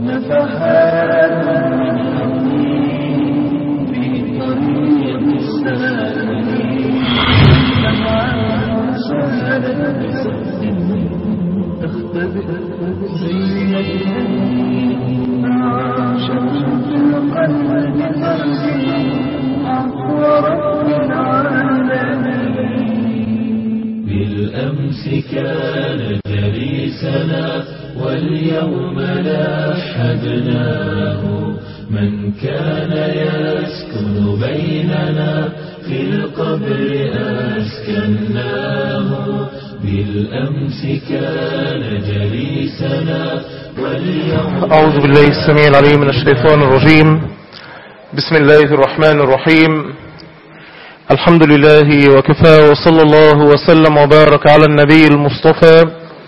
نفحات من حنين في طريق السالمين لمعات سهلت بصد تختبئ زينة شمس في القلب ترسل عفو رب العالمين بالأمس كان جليسنا واليوم لاحدناه من كان يسكن بيننا في القبر أسكناه بالأمس كان جليسنا واليوم أعوذ بالله السميع العليم من الشيطان الرجيم بسم الله الرحمن الرحيم الحمد لله وكفى وصلى الله وسلم وبارك على النبي المصطفى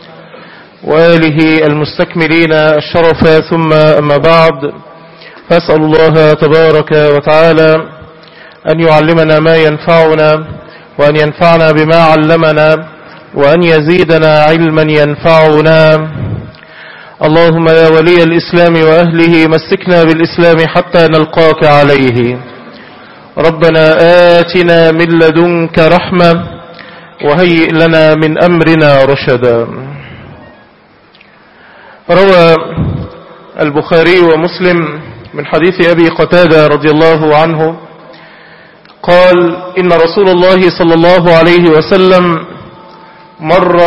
وآله المستكملين الشرف ثم أما بعد فأسأل الله تبارك وتعالى أن يعلمنا ما ينفعنا وأن ينفعنا بما علمنا وأن يزيدنا علما ينفعنا اللهم يا ولي الإسلام وأهله مسكنا بالإسلام حتى نلقاك عليه ربنا آتنا من لدنك رحمة وهيئ لنا من أمرنا رشدا روى البخاري ومسلم من حديث أبي قتادة رضي الله عنه قال إن رسول الله صلى الله عليه وسلم مر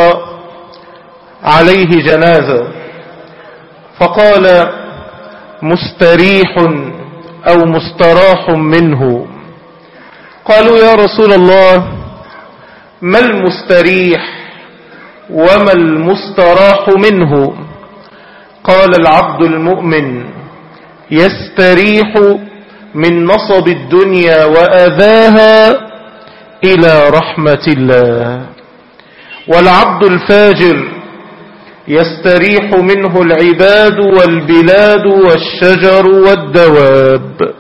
عليه جنازة فقال مستريح أو مستراح منه قالوا يا رسول الله ما المستريح وما المستراح منه قال العبد المؤمن يستريح من نصب الدنيا وأذاها إلى رحمة الله والعبد الفاجر يستريح منه العباد والبلاد والشجر والدواب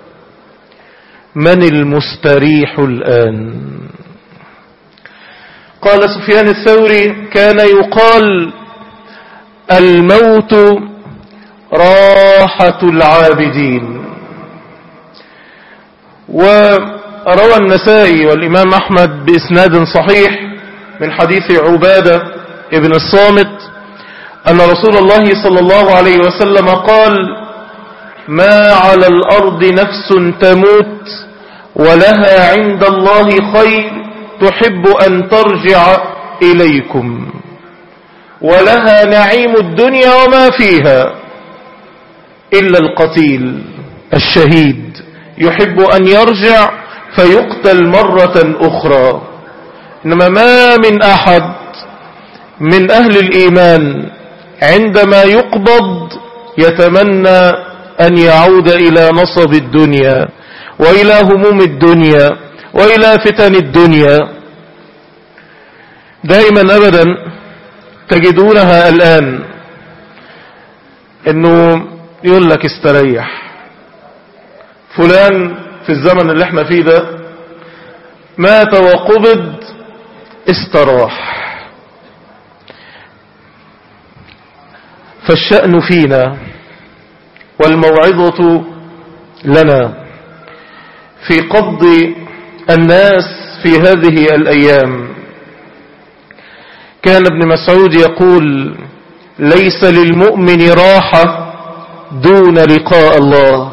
من المستريح الآن قال سفيان الثوري كان يقال الموت راحة العابدين وروى النسائي والإمام أحمد بإسناد صحيح من حديث عبادة ابن الصامت أن رسول الله صلى الله عليه وسلم قال ما على الأرض نفس تموت ولها عند الله خير تحب أن ترجع إليكم ولها نعيم الدنيا وما فيها إلا القتيل الشهيد يحب أن يرجع فيقتل مرة أخرى إنما ما من أحد من أهل الإيمان عندما يقبض يتمنى أن يعود إلى نصب الدنيا وإلى هموم الدنيا وإلى فتن الدنيا دائما أبدا تجدونها الآن انه يقول لك استريح فلان في الزمن اللي احنا فيه ده مات وقبض استراح فالشأن فينا والموعظة لنا في قبض الناس في هذه الأيام كان ابن مسعود يقول ليس للمؤمن راحة دون لقاء الله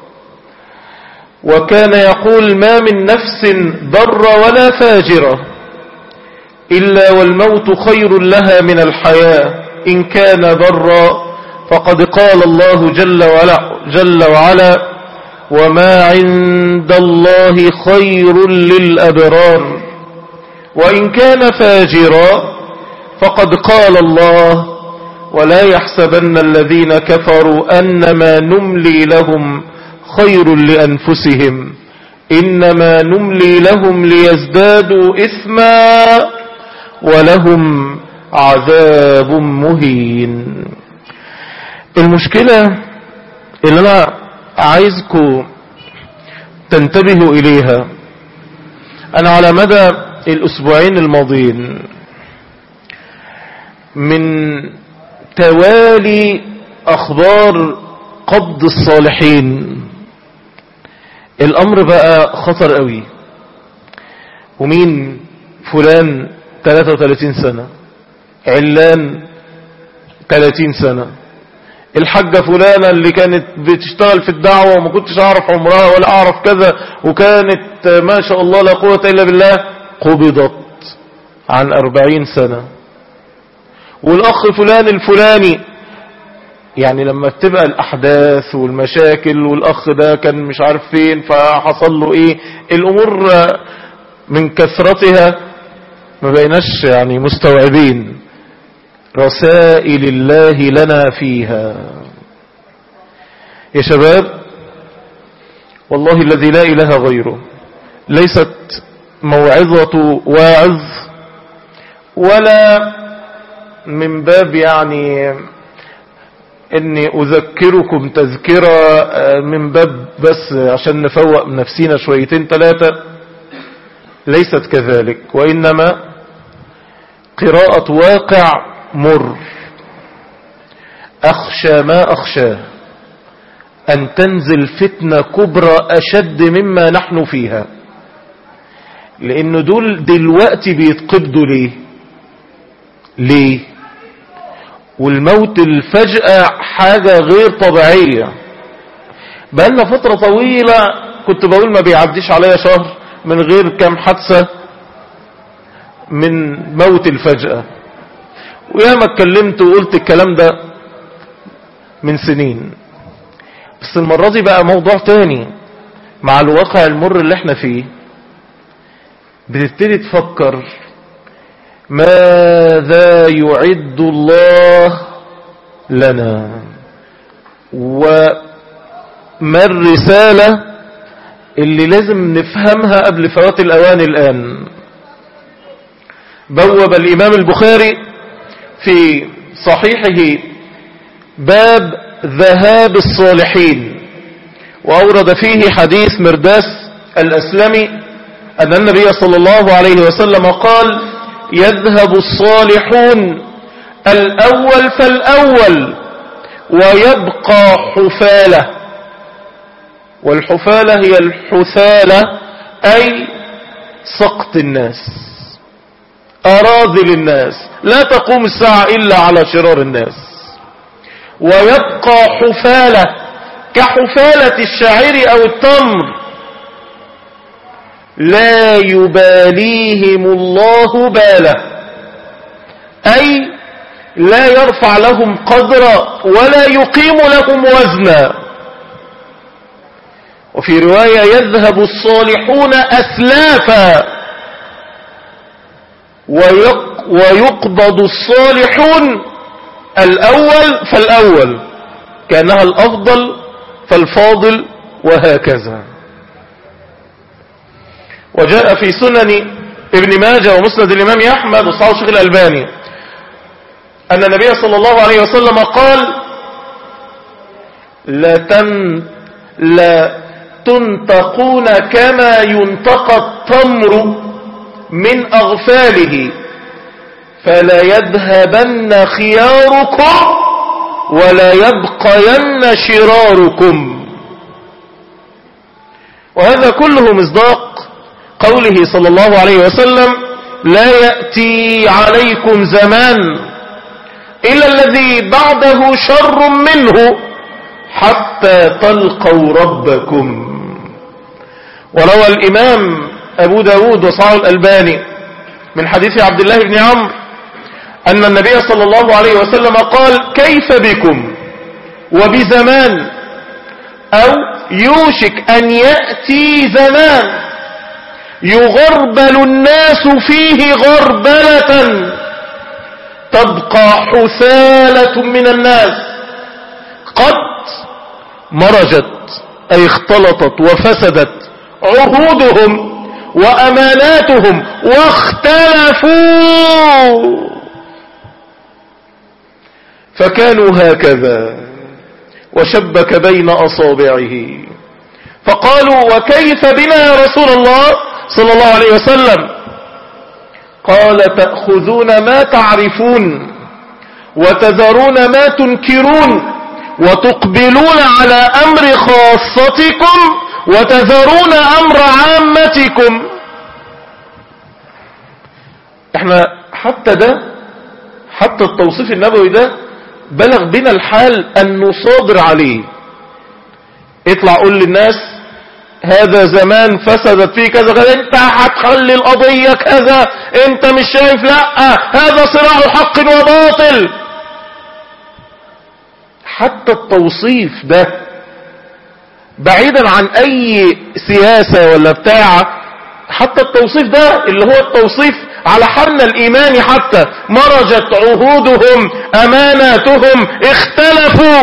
وكان يقول ما من نفس ضر ولا فاجرة إلا والموت خير لها من الحياة إن كان ضرا فقد قال الله جل وعلا, جل وعلا وما عند الله خير للأبرار وإن كان فاجرا فقد قال الله ولا يحسبن الذين كفروا أنما نملي لهم خير لأنفسهم إنما نملي لهم ليزدادوا إثما ولهم عذاب مهين المشكلة اللي أنا عايزكم تنتبهوا إليها أنا على مدى الأسبوعين الماضيين من توالي اخبار قبض الصالحين الامر بقى خطر قوي ومين فلان 33 سنة علان 30 سنة الحاجة فلانة اللي كانت بتشتغل في الدعوة وما كنتش اعرف عمرها ولا اعرف كذا وكانت ما شاء الله لا قوة الا بالله قبضت عن 40 سنة والاخ فلان الفلاني يعني لما بتبقى الاحداث والمشاكل والاخ ده كان مش عارف فين فحصل له ايه الامور من كثرتها ما بقيناش يعني مستوعبين رسائل الله لنا فيها يا شباب والله الذي لا اله غيره ليست موعظة واعظ ولا من باب يعني اني اذكركم تذكرة من باب بس عشان نفوق نفسينا شويتين ثلاثة ليست كذلك وانما قراءة واقع مر اخشى ما اخشاه ان تنزل فتنة كبرى اشد مما نحن فيها لان دول دلوقتي بيتقبضوا ليه ليه والموت الفجأة حاجة غير طبيعية بقالنا فترة طويلة كنت بقول ما بيعديش عليا شهر من غير كام حادثة من موت الفجأة وياما اتكلمت وقلت الكلام ده من سنين بس المرة دي بقى موضوع تاني مع الواقع المر اللي احنا فيه بتبتدي تفكر ماذا يعد الله لنا وما الرسالة اللي لازم نفهمها قبل فوات الأوان الآن بوب الإمام البخاري في صحيحه باب ذهاب الصالحين وأورد فيه حديث مرداس الأسلمي أن النبي صلى الله عليه وسلم قال يذهب الصالحون الأول فالأول ويبقى حفالة والحفالة هي الحثالة أي سقط الناس أراذل الناس لا تقوم الساعة إلا على شرار الناس ويبقى حفالة كحفالة الشعير أو التمر لا يباليهم الله باله أي لا يرفع لهم قدرا ولا يقيم لهم وزنا وفي رواية يذهب الصالحون أسلافا ويقبض الصالحون الأول فالأول كانها الأفضل فالفاضل وهكذا وجاء في سنن ابن ماجه ومسند الإمام أحمد وصحاب الشيخ الألباني أن النبي صلى الله عليه وسلم قال لا, تن لا تنتقون كما ينتقى التمر من أغفاله فلا يذهبن خياركم ولا يبقين شراركم وهذا كله مصداق قوله صلى الله عليه وسلم لا يأتي عليكم زمان إلا الذي بعده شر منه حتى تلقوا ربكم وروى الإمام أبو داود وصاع الألباني من حديث عبد الله بن عمرو أن النبي صلى الله عليه وسلم قال كيف بكم وبزمان أو يوشك أن يأتي زمان يغربل الناس فيه غربلة تبقى حثالة من الناس قد مرجت أي اختلطت وفسدت عهودهم وأماناتهم واختلفوا فكانوا هكذا وشبك بين أصابعه فقالوا وكيف بنا يا رسول الله صلى الله عليه وسلم قال تأخذون ما تعرفون وتذرون ما تنكرون وتقبلون على أمر خاصتكم وتذرون أمر عامتكم احنا حتى ده حتى التوصيف النبوي ده بلغ بنا الحال أن نصادر عليه اطلع قول للناس هذا زمان فسدت فيه كذا كذا انت هتخلي القضية كذا انت مش شايف لا هذا صراع حق وباطل حتى التوصيف ده بعيدا عن اي سياسة ولا بتاع حتى التوصيف ده اللي هو التوصيف على حالنا الايماني حتى مرجت عهودهم اماناتهم اختلفوا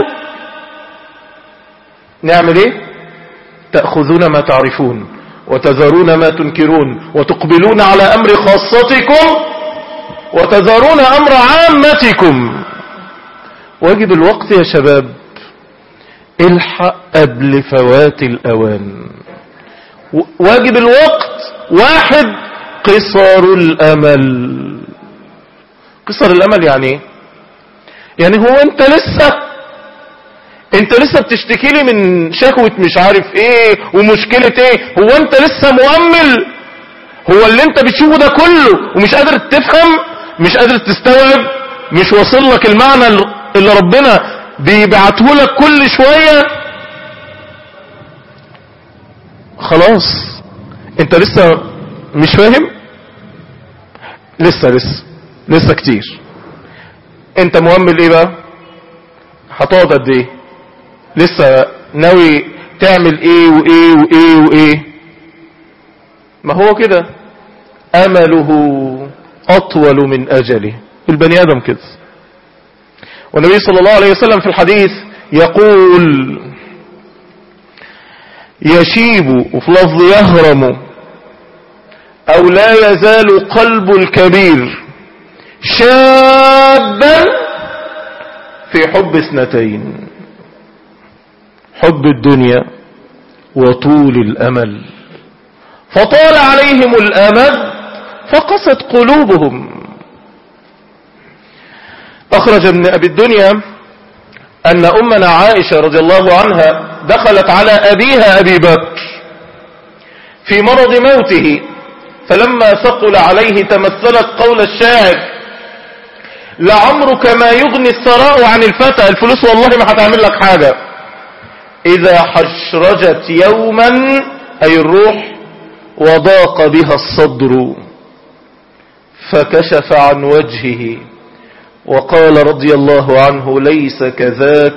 نعمل ايه تأخذون ما تعرفون وتذرون ما تنكرون وتقبلون على أمر خاصتكم وتذرون أمر عامتكم واجب الوقت يا شباب الحق قبل فوات الأوان واجب الوقت واحد قصر الأمل قصر الأمل يعني ايه يعني هو انت لسه انت لسه بتشتكي لي من شكوة مش عارف ايه ومشكلة ايه هو انت لسه مؤمل هو اللي انت بتشوفه ده كله ومش قادر تفهم مش قادر تستوعب مش واصل لك المعنى اللي ربنا بيبعته لك كل شوية خلاص انت لسه مش فاهم لسه لسه لسه كتير انت مؤمل ايه بقى هتقعد قد ايه لسه ناوي تعمل ايه وايه وايه وايه ما هو كده امله اطول من اجله البني ادم كده والنبي صلى الله عليه وسلم في الحديث يقول يشيب وفي لفظ يهرم او لا يزال قلب الكبير شابا في حب اثنتين حب الدنيا وطول الأمل فطال عليهم الأمد فقست قلوبهم أخرج ابن أبي الدنيا أن أمنا عائشة رضي الله عنها دخلت على أبيها أبي بكر في مرض موته فلما ثقل عليه تمثلت قول الشاعر لعمرك ما يغني الثراء عن الفتى الفلوس والله ما هتعمل لك حاجة إذا حشرجت يوما أي الروح وضاق بها الصدر فكشف عن وجهه وقال رضي الله عنه ليس كذاك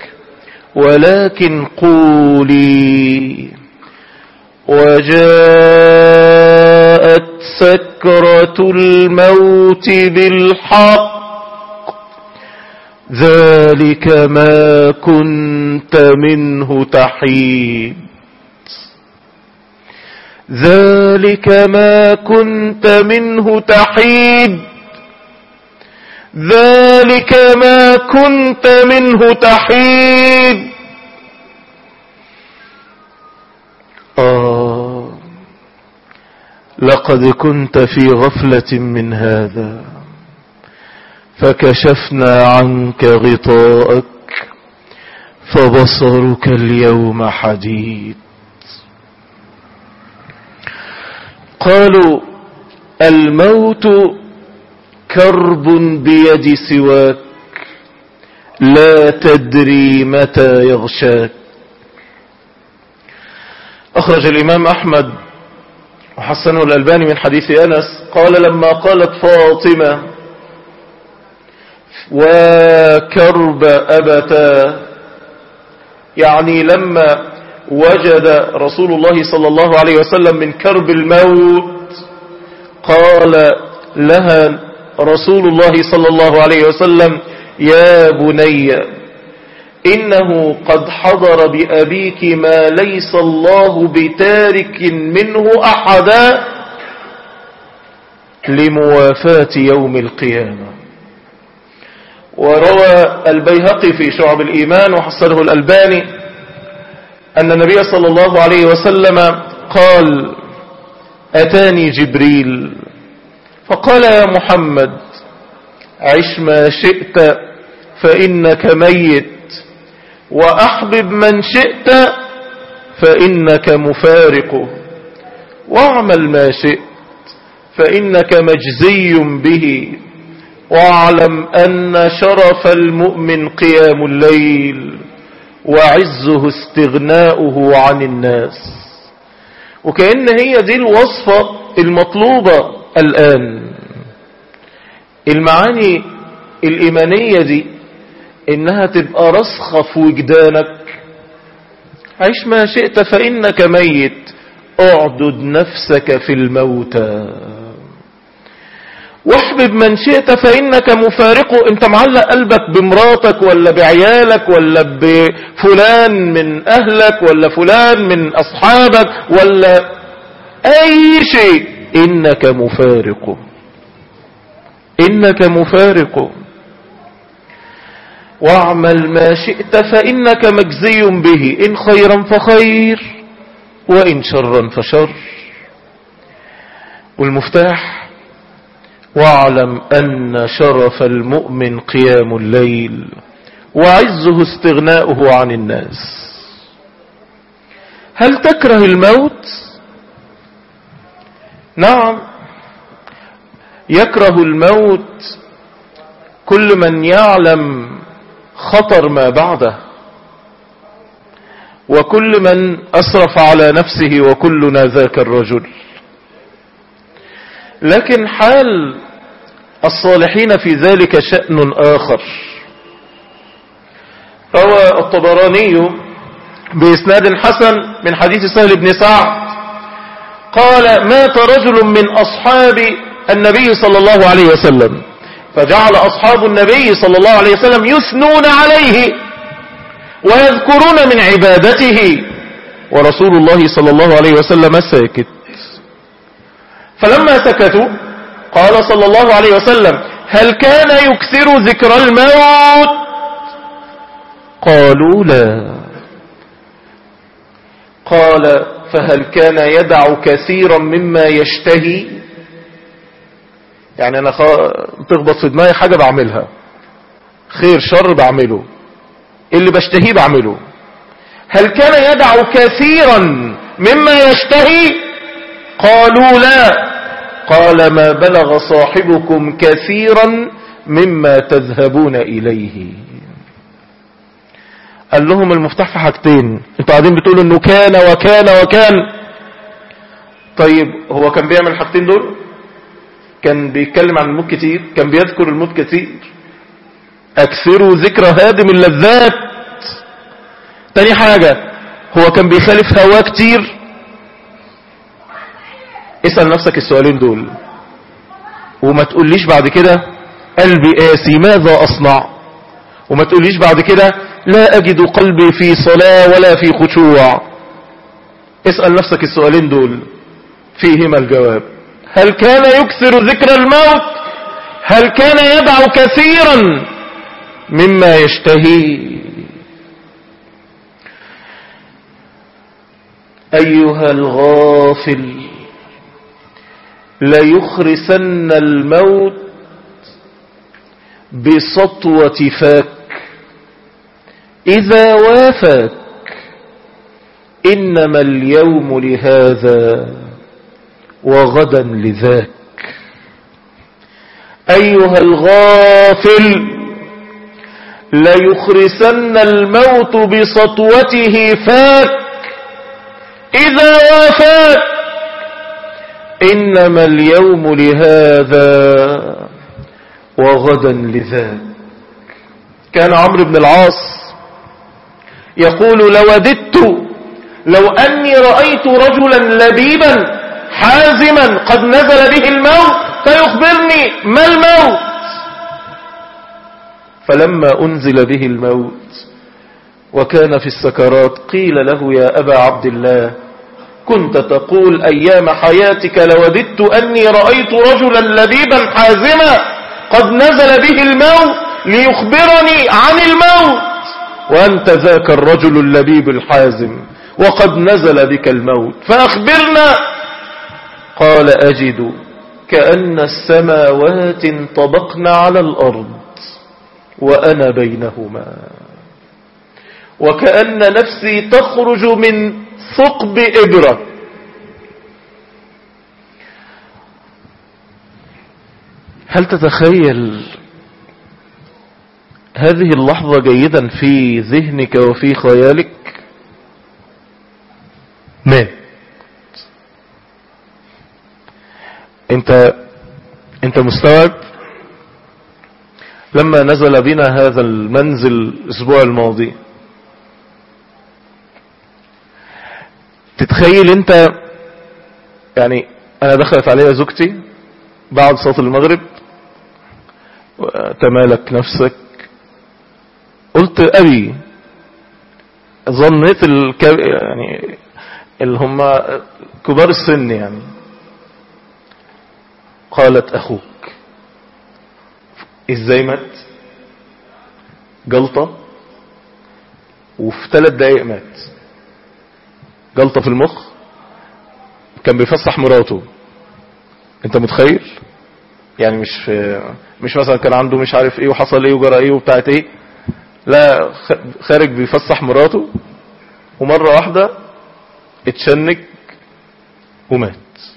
ولكن قولي وجاءت سكرة الموت بالحق ذلك ما كنت منه تحيد ذلك ما كنت منه تحيد ذلك ما كنت منه تحيد آه لقد كنت في غفلة من هذا فكشفنا عنك غطاءك فبصرك اليوم حديد قالوا الموت كرب بيد سواك لا تدري متى يغشاك أخرج الإمام أحمد وحسنه الألباني من حديث أنس قال لما قالت فاطمة وكرب أبتا يعني لما وجد رسول الله صلى الله عليه وسلم من كرب الموت قال لها رسول الله صلى الله عليه وسلم يا بني إنه قد حضر بأبيك ما ليس الله بتارك منه أحدا لموافاة يوم القيامة وروى البيهقي في شعب الإيمان وحصله الألباني أن النبي صلى الله عليه وسلم قال أتاني جبريل فقال يا محمد عش ما شئت فإنك ميت وأحبب من شئت فإنك مفارقه واعمل ما شئت فإنك مجزي به واعلم أن شرف المؤمن قيام الليل وعزه استغناؤه عن الناس وكأن هي دي الوصفة المطلوبة الآن المعاني الإيمانية دي إنها تبقى رسخة في وجدانك عيش ما شئت فإنك ميت اعدد نفسك في الموتى واحبب من شئت فإنك مفارقه انت معلق قلبك بمراتك ولا بعيالك ولا بفلان من أهلك ولا فلان من أصحابك ولا أي شيء إنك مفارقه إنك مفارقه واعمل ما شئت فإنك مجزي به إن خيرا فخير وإن شرا فشر والمفتاح واعلم أن شرف المؤمن قيام الليل وعزه استغناؤه عن الناس هل تكره الموت نعم يكره الموت كل من يعلم خطر ما بعده وكل من أسرف على نفسه وكلنا ذاك الرجل لكن حال الصالحين في ذلك شأن آخر روى الطبراني بإسناد حسن من حديث سهل بن سعد قال مات رجل من أصحاب النبي صلى الله عليه وسلم فجعل أصحاب النبي صلى الله عليه وسلم يثنون عليه ويذكرون من عبادته ورسول الله صلى الله عليه وسلم ساكت فلما سكتوا قال صلى الله عليه وسلم هل كان يكثر ذكر الموت قالوا لا قال فهل كان يدع كثيرا مما يشتهي يعني انا خ... تخبط في دماغي حاجة بعملها خير شر بعمله اللي بشتهيه بعمله هل كان يدع كثيرا مما يشتهي قالوا لا قال ما بلغ صاحبكم كثيرا مما تذهبون إليه قال لهم المفتاح في حاجتين انتوا قاعدين بتقولوا انه كان وكان وكان طيب هو كان بيعمل الحاجتين دول كان بيتكلم عن الموت كتير كان بيذكر الموت كتير اكثروا ذكر هادم اللذات تاني حاجة هو كان بيخالف هواه كتير اسأل نفسك السؤالين دول وما تقوليش بعد كده قلبي قاسي ماذا اصنع وما تقوليش بعد كده لا اجد قلبي في صلاة ولا في خشوع اسأل نفسك السؤالين دول فيهما الجواب هل كان يكثر ذكر الموت هل كان يدع كثيرا مما يشتهي أيها الغافل ليخرسن الموت بسطوة فاك إذا وافاك إنما اليوم لهذا وغدا لذاك أيها الغافل ليخرسن الموت بسطوته فاك إذا وافاك إنما اليوم لهذا وغدا لذاك كان عمرو بن العاص يقول لوددت لو أني رأيت رجلا لبيبا حازما قد نزل به الموت فيخبرني ما الموت فلما أنزل به الموت وكان في السكرات قيل له يا أبا عبد الله كنت تقول أيام حياتك لوددت أني رأيت رجلا لبيبا حازما قد نزل به الموت ليخبرني عن الموت وأنت ذاك الرجل اللبيب الحازم وقد نزل بك الموت فأخبرنا قال أجد كأن السماوات انطبقن على الأرض وأنا بينهما وكأن نفسي تخرج من ثقب إبرة هل تتخيل هذه اللحظة جيدا في ذهنك وفي خيالك مات انت انت مستوعب لما نزل بنا هذا المنزل الاسبوع الماضي تتخيل انت يعني انا دخلت عليها زوجتي بعد صلاة المغرب تمالك نفسك قلت ابي ظنيت الكب... يعني اللي هم كبار السن يعني قالت اخوك ازاي مات جلطة وفي ثلاث دقايق مات جلطة في المخ كان بيفسح مراته انت متخيل يعني مش في مش مثلا كان عنده مش عارف ايه وحصل ايه وجرى ايه وبتاعت ايه لا خارج بيفسح مراته ومرة واحدة اتشنج ومات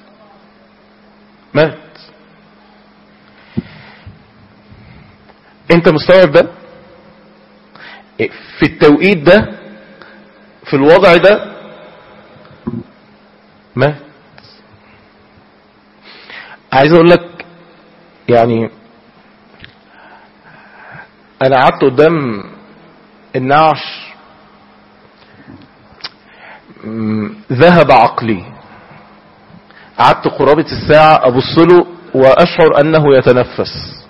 مات انت مستوعب ده في التوقيت ده في الوضع ده مات عايز اقول لك يعني انا قعدت قدام النعش ذهب عقلي قعدت قرابة الساعة ابص له واشعر انه يتنفس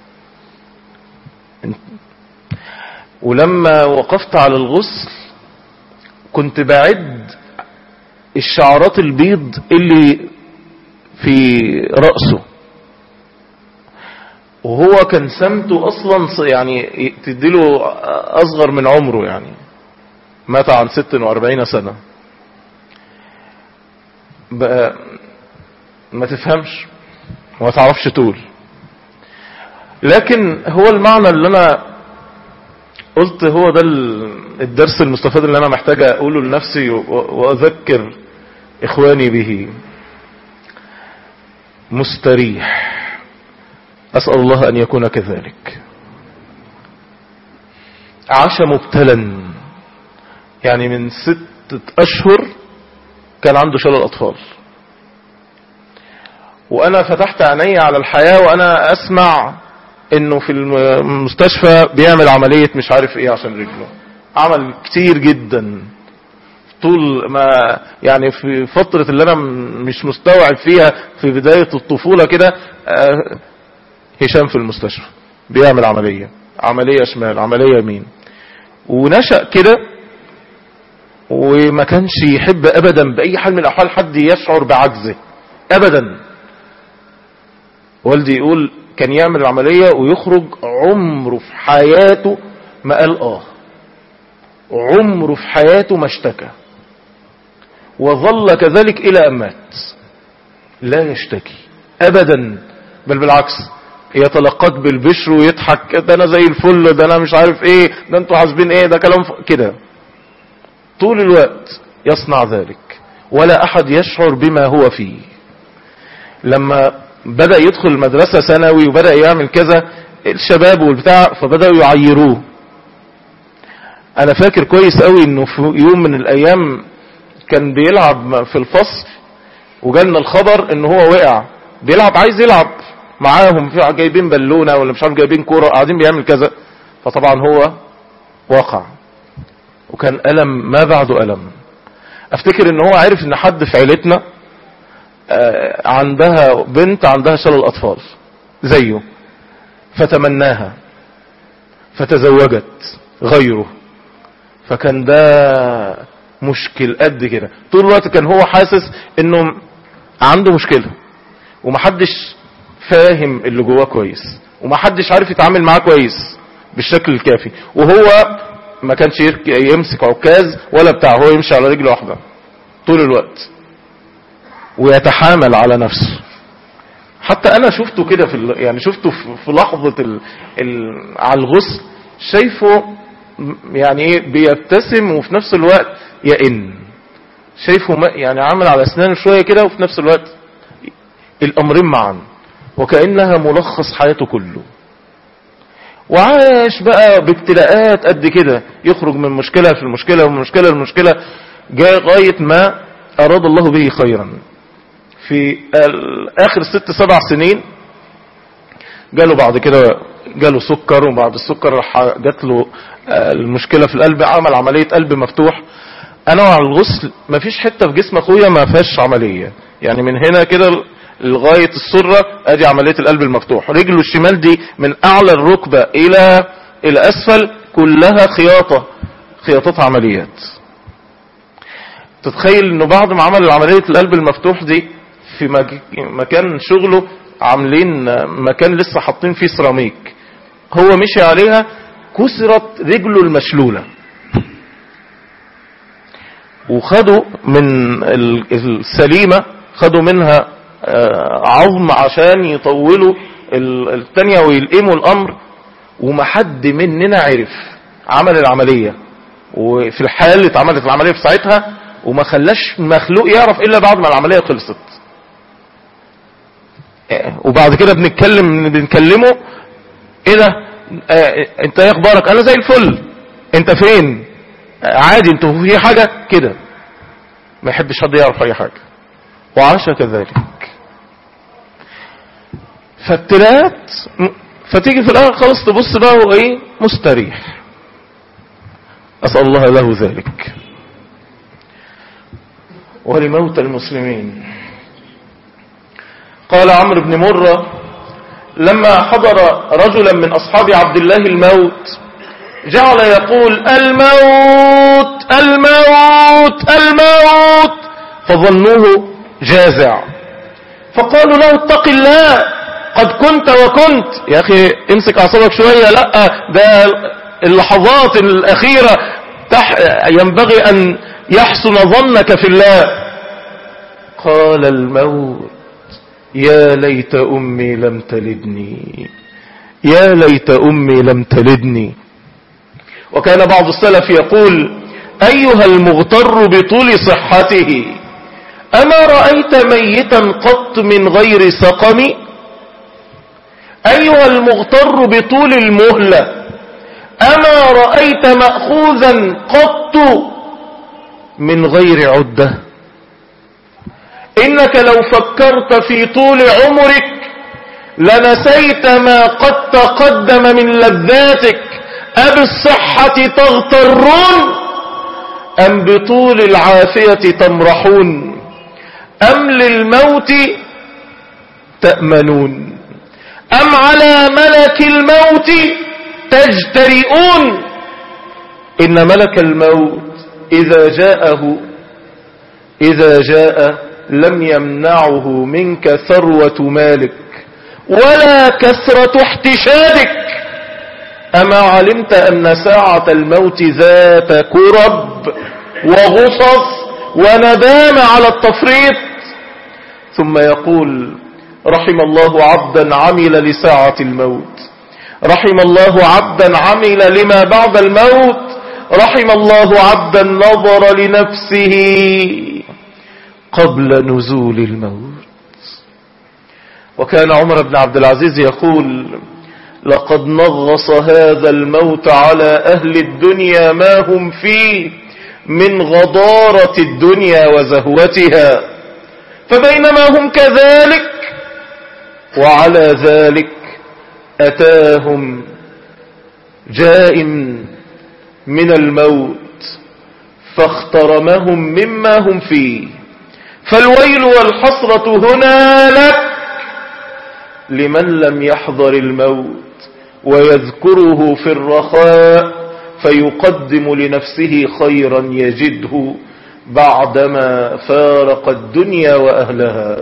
ولما وقفت على الغسل كنت بعد الشعرات البيض اللي في رأسه وهو كان سمته اصلا يعني تديله اصغر من عمره يعني مات عن 46 سنة بقى ما تفهمش وما تعرفش تقول لكن هو المعنى اللي انا قلت هو ده الدرس المستفاد اللي انا محتاج اقوله لنفسي واذكر اخواني به مستريح اسأل الله ان يكون كذلك عاش مبتلا يعني من ستة اشهر كان عنده شلل اطفال وانا فتحت عيني على الحياة وانا اسمع انه في المستشفى بيعمل عملية مش عارف ايه عشان رجله عمل كتير جدا طول ما يعني في فترة اللي انا مش مستوعب فيها في بداية الطفولة كده هشام في المستشفى بيعمل عملية عملية شمال عملية يمين ونشأ كده وما كانش يحب ابدا باي حال من الاحوال حد يشعر بعجزه ابدا والدي يقول كان يعمل العملية ويخرج عمره في حياته ما قال اه عمره في حياته ما اشتكى وظل كذلك الى ان مات لا يشتكي ابدا بل بالعكس يتلقاك بالبشر ويضحك ده انا زي الفل ده انا مش عارف ايه ده انتوا حاسبين ايه ده كلام كده طول الوقت يصنع ذلك ولا احد يشعر بما هو فيه لما بدأ يدخل المدرسة ثانوي وبدأ يعمل كذا الشباب والبتاع فبدأوا يعيروه انا فاكر كويس قوي انه في يوم من الايام كان بيلعب في الفصل وجالنا الخبر ان هو وقع بيلعب عايز يلعب معاهم في جايبين بالونة ولا مش عارف جايبين كورة قاعدين بيعمل كذا فطبعا هو وقع وكان ألم ما بعده ألم افتكر ان هو عارف ان حد في عيلتنا عندها بنت عندها شلل اطفال زيه فتمناها فتزوجت غيره فكان ده مشكل قد كده طول الوقت كان هو حاسس انه عنده مشكلة ومحدش فاهم اللي جواه كويس ومحدش عارف يتعامل معاه كويس بالشكل الكافي وهو ما كانش يمسك عكاز ولا بتاع هو يمشي على رجل واحدة طول الوقت ويتحامل على نفسه حتى انا شفته كده في يعني شفته في لحظة ال... ال... على الغسل شايفه يعني ايه بيبتسم وفي نفس الوقت يئن شايفه ما- يعني عامل على اسنانه شوية كده وفي نفس الوقت الامرين معا وكأنها ملخص حياته كله وعاش بقى بابتلاءات قد كده يخرج من مشكلة في المشكلة ومن مشكلة لمشكلة جاء غاية ما أراد الله به خيرا في ال- آخر ست سبع سنين جاله بعد كده جاله سكر وبعد السكر راح جات له آه، المشكلة في القلب عمل عملية قلب مفتوح أنواع الغسل مفيش حتة في جسم أخويا ما فيهاش عملية يعني من هنا كده لغاية السرة ادي عملية القلب المفتوح رجله الشمال دي من اعلى الركبة الى الى اسفل كلها خياطة خياطات عمليات تتخيل انه بعد ما عمل عملية القلب المفتوح دي في مك- مكان شغله عاملين مكان لسه حاطين فيه سيراميك هو مشي عليها كسرت رجله المشلولة وخدوا من ال- السليمة خدوا منها آه، عظم عشان يطولوا ال- التانية ويلقموا الأمر وما حد مننا عرف عمل العملية وفي الحال اللي اتعملت العملية في ساعتها وما خلاش مخلوق يعرف إلا بعد ما العملية خلصت آه، وبعد كده بنتكلم بنكلمه ايه ده آه، انت ايه اخبارك انا زي الفل انت فين آه، عادي انت في حاجة كده ما يحبش حد يعرف اي حاجة وعاش كذلك فابتلاءات م- فتيجي في الاخر خلاص تبص بقى هو ايه مستريح اسال الله له ذلك ولموت المسلمين قال عمرو بن مرة لما حضر رجلا من أصحاب عبد الله الموت جعل يقول الموت الموت الموت فظنوه جازع فقالوا له اتق الله قد كنت وكنت يا أخي امسك أعصابك شوية لا ده اللحظات الأخيرة تح ينبغي أن يحسن ظنك في الله قال الموت يا ليت أمي لم تلدني يا ليت أمي لم تلدني وكان بعض السلف يقول أيها المغتر بطول صحته أما رأيت ميتا قط من غير سقم أيها المغتر بطول المهلة أما رأيت مأخوذا قط من غير عده إنك لو فكرت في طول عمرك لنسيت ما قد تقدم من لذاتك أبالصحة تغترون أم بطول العافية تمرحون أم للموت تأمنون أم على ملك الموت تجترئون إن ملك الموت إذا جاءه إذا جاء لم يمنعه منك ثروة مالك ولا كثرة احتشادك أما علمت أن ساعة الموت ذات كرب وغصص وندام على التفريط ثم يقول رحم الله عبدا عمل لساعة الموت رحم الله عبدا عمل لما بعد الموت رحم الله عبدا نظر لنفسه قبل نزول الموت وكان عمر بن عبد العزيز يقول لقد نغص هذا الموت على أهل الدنيا ما هم فيه من غضارة الدنيا وزهوتها فبينما هم كذلك وعلى ذلك أتاهم جائم من الموت فاخترمهم مما هم فيه فالويل والحسرة هنا لك لمن لم يحضر الموت ويذكره في الرخاء فيقدم لنفسه خيرا يجده بعدما فارق الدنيا وأهلها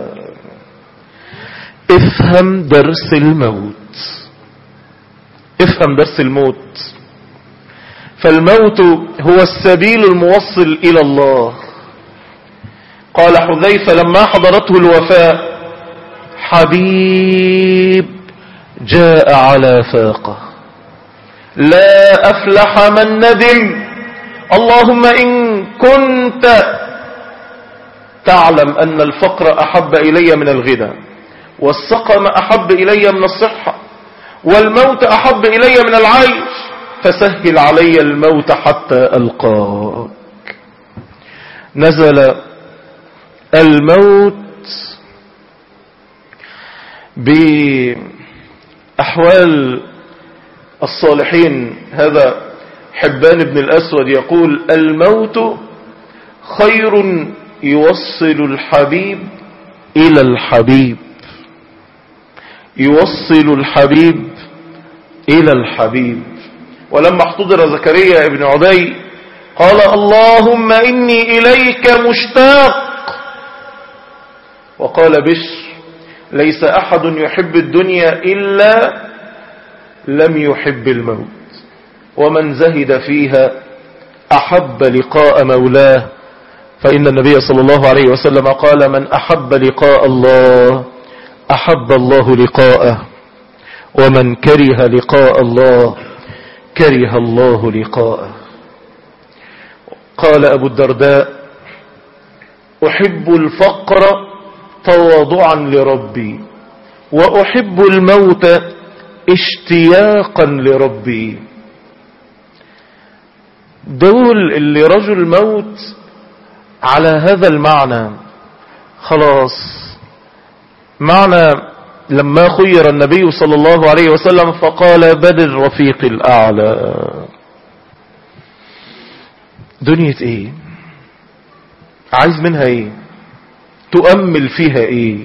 افهم درس الموت افهم درس الموت فالموت هو السبيل الموصل إلى الله قال حذيفة لما حضرته الوفاة حبيب جاء على فاقة لا أفلح من ندم اللهم إن كنت تعلم أن الفقر أحب إلي من الغنى والسقم أحب إلي من الصحة والموت أحب إلي من العيش فسهل علي الموت حتى ألقاك نزل الموت بأحوال الصالحين هذا حبان بن الأسود يقول الموت خير يوصل الحبيب إلى الحبيب يوصل الحبيب إلى الحبيب ولما احتضر زكريا ابن عدي قال اللهم إني إليك مشتاق وقال بشر ليس أحد يحب الدنيا إلا لم يحب الموت ومن زهد فيها أحب لقاء مولاه فإن النبي صلى الله عليه وسلم قال من أحب لقاء الله أحب الله لقاءه ومن كره لقاء الله كره الله لقاءه قال أبو الدرداء أحب الفقر تواضعا لربي وأحب الموت اشتياقا لربي دول اللي رجل الموت على هذا المعنى خلاص معنى لما خير النبي صلى الله عليه وسلم فقال بل الرفيق الأعلى دنيا ايه عايز منها ايه تؤمل فيها ايه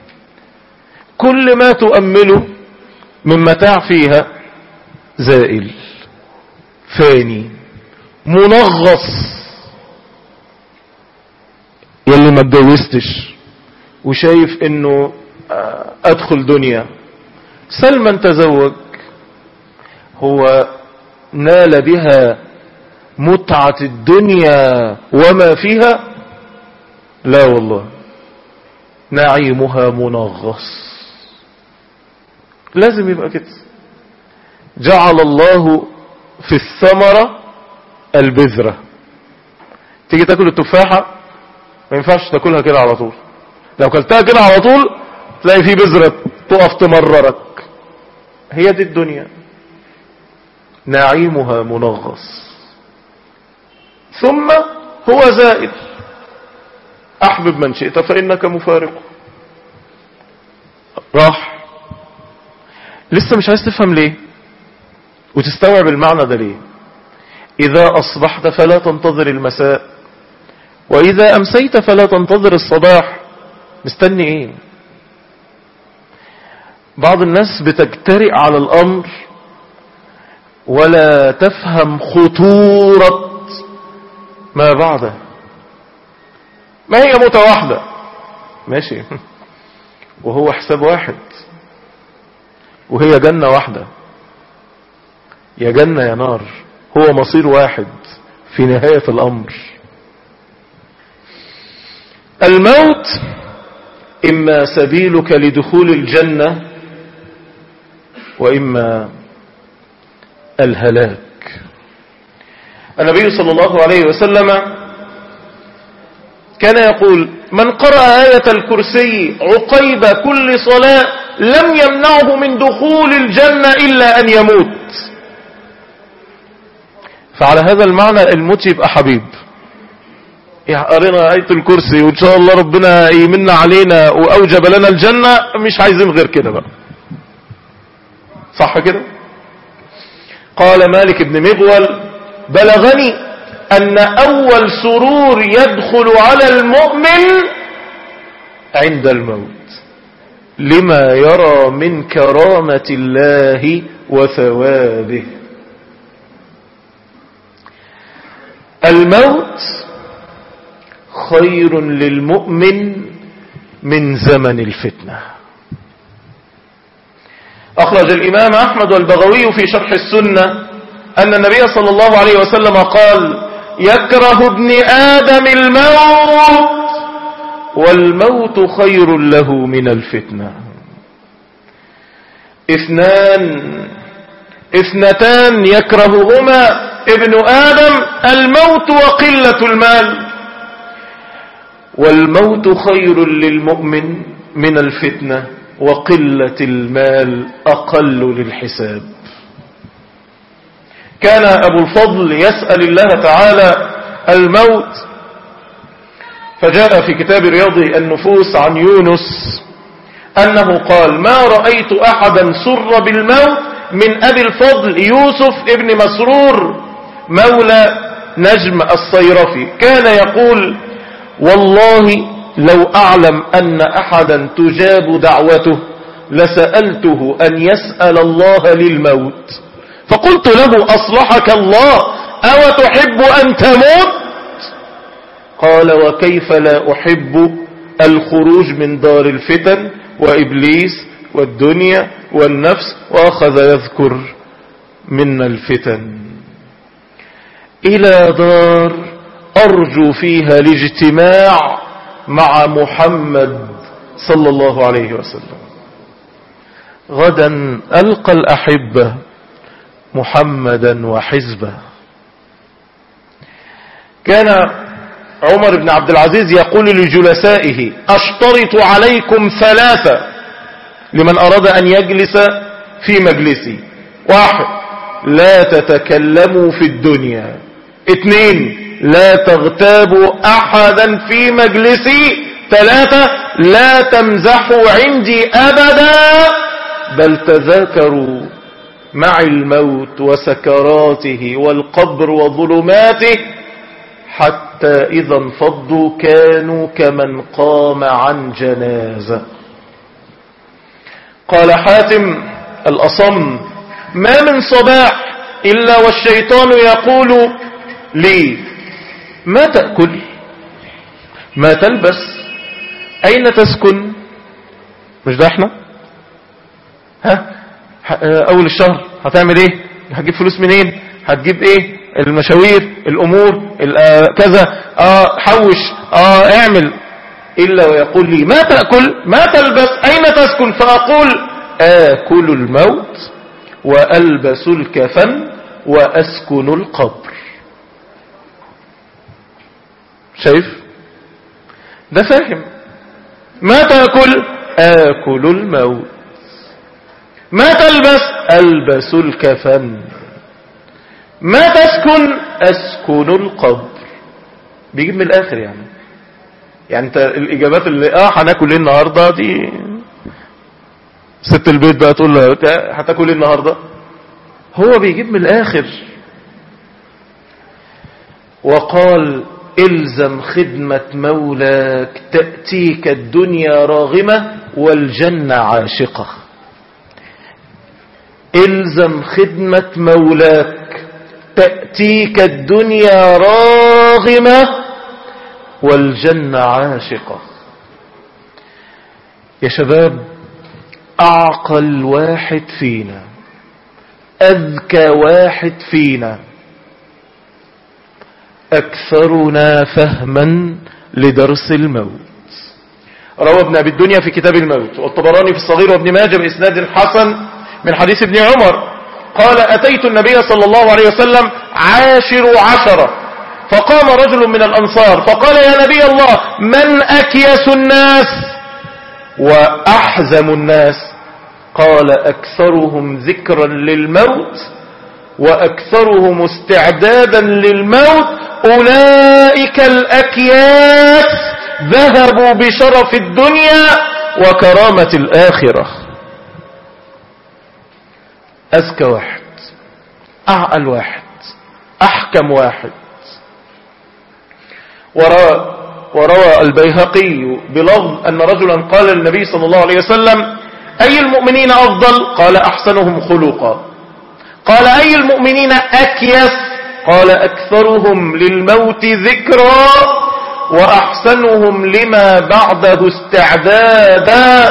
كل ما تؤمله من متاع فيها زائل فاني منغص يلي ما اتجوزتش وشايف انه ادخل دنيا سلما تزوج هو نال بها متعة الدنيا وما فيها لا والله نعيمها منغص لازم يبقى كده جعل الله في الثمرة البذرة تيجي تاكل التفاحة ما ينفعش تاكلها كده على طول لو كلتها كده على طول تلاقي في بذرة تقف تمررك هي دي الدنيا نعيمها منغص ثم هو زائد احبب من شئت فانك مفارقه راح لسه مش عايز تفهم ليه وتستوعب المعنى ده ليه اذا اصبحت فلا تنتظر المساء واذا امسيت فلا تنتظر الصباح مستني ايه بعض الناس بتجترئ على الامر ولا تفهم خطورة ما بعده ما هي موتة واحدة ماشي وهو حساب واحد وهي جنة واحدة يا جنة يا نار هو مصير واحد في نهاية الأمر الموت إما سبيلك لدخول الجنة وإما الهلاك النبي صلى الله عليه وسلم كان يقول من قرأ آية الكرسي عقيب كل صلاة لم يمنعه من دخول الجنة إلا أن يموت فعلى هذا المعنى الموت يبقى حبيب قرينا آية الكرسي وإن شاء الله ربنا يمن علينا وأوجب لنا الجنة مش عايزين غير كده بقى صح كده قال مالك بن مغول بلغني أن أول سرور يدخل على المؤمن عند الموت لما يرى من كرامة الله وثوابه الموت خير للمؤمن من زمن الفتنة أخرج الإمام أحمد والبغوي في شرح السنة أن النبي صلى الله عليه وسلم قال يكره ابن آدم الموت والموت خير له من الفتنة اثنان اثنتان يكرههما ابن آدم الموت وقلة المال والموت خير للمؤمن من الفتنة وقلة المال أقل للحساب كان أبو الفضل يسأل الله تعالى الموت فجاء في كتاب رياض النفوس عن يونس أنه قال ما رأيت أحدا سر بالموت من أبي الفضل يوسف ابن مسرور مولى نجم الصيرفي كان يقول والله لو أعلم أن أحدا تجاب دعوته لسألته أن يسأل الله للموت فقلت له أصلحك الله أو تحب أن تموت قال وكيف لا أحب الخروج من دار الفتن وإبليس والدنيا والنفس وأخذ يذكر منا الفتن إلى دار أرجو فيها الاجتماع مع محمد صلى الله عليه وسلم غدا ألقى الأحبة محمدا وحزبه كان عمر بن عبد العزيز يقول لجلسائه أشترط عليكم ثلاثة لمن أراد أن يجلس في مجلسي واحد لا تتكلموا في الدنيا اثنين لا تغتابوا أحدا في مجلسي ثلاثة لا تمزحوا عندي أبدا بل تذاكروا مع الموت وسكراته والقبر وظلماته حتى إذا انفضوا كانوا كمن قام عن جنازة قال حاتم الأصم ما من صباح إلا والشيطان يقول لي ما تأكل ما تلبس أين تسكن مش ده احنا ها أول الشهر هتعمل ايه هتجيب فلوس منين هتجيب ايه المشاوير الامور كذا اه حوش اه اعمل الا ويقول لي ما تأكل ما تلبس اين تسكن فاقول اكل الموت والبس الكفن واسكن القبر شايف ده فاهم ما تأكل آكل الموت ما تلبس ألبس الكفن ما تسكن أسكن القبر بيجيب من الآخر يعني يعني انت الإجابات اللي اه هناكل ايه النهاردة دي ست البيت بقى تقول له هتاكل ايه النهاردة هو بيجيب من الآخر وقال الزم خدمة مولاك تأتيك الدنيا راغمة والجنة عاشقة الزم خدمة مولاك تأتيك الدنيا راغمة والجنة عاشقة يا شباب أعقل واحد فينا أذكى واحد فينا أكثرنا فهما لدرس الموت روى ابن أبي الدنيا في كتاب الموت والطبراني في الصغير وابن ماجه بإسناد حسن من حديث ابن عمر قال أتيت النبي صلى الله عليه وسلم عاشر عشرة فقام رجل من الأنصار فقال يا نبي الله من أكيس الناس وأحزم الناس قال أكثرهم ذكرا للموت وأكثرهم استعدادا للموت أولئك الأكياس ذهبوا بشرف الدنيا وكرامة الآخرة أذكى واحد أعقل واحد أحكم واحد وروى, وروى البيهقي بلفظ أن رجلا قال للنبي صلى الله عليه وسلم أي المؤمنين أفضل قال أحسنهم خلقا قال أي المؤمنين أكيس قال أكثرهم للموت ذكرا وأحسنهم لما بعده استعدادا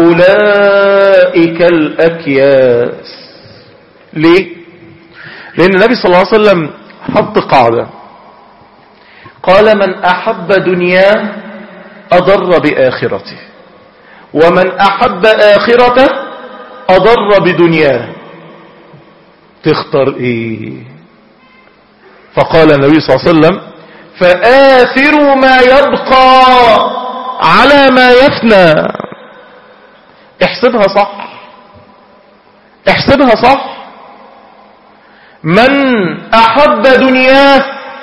أولئك الأكياس ليه لأن النبي صلى الله عليه وسلم حط قاعدة قال من أحب دنياه أضر بآخرته ومن أحب آخرته أضر بدنياه تختار ايه فقال النبي صلى الله عليه وسلم فآثروا ما يبقى على ما يفنى احسبها صح احسبها صح من احب دنياه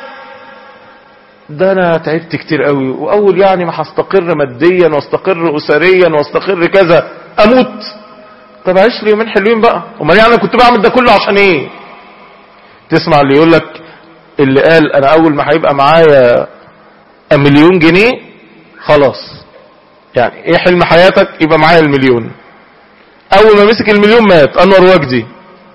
ده انا تعبت كتير قوي واول يعني ما هستقر ماديا واستقر اسريا واستقر كذا اموت طب عيش لي يومين حلوين بقى امال يعني انا كنت بعمل ده كله عشان ايه تسمع اللي يقول لك اللي قال انا اول ما هيبقى معايا مليون جنيه خلاص يعني ايه حلم حياتك يبقى معايا المليون اول ما مسك المليون مات انور وجدي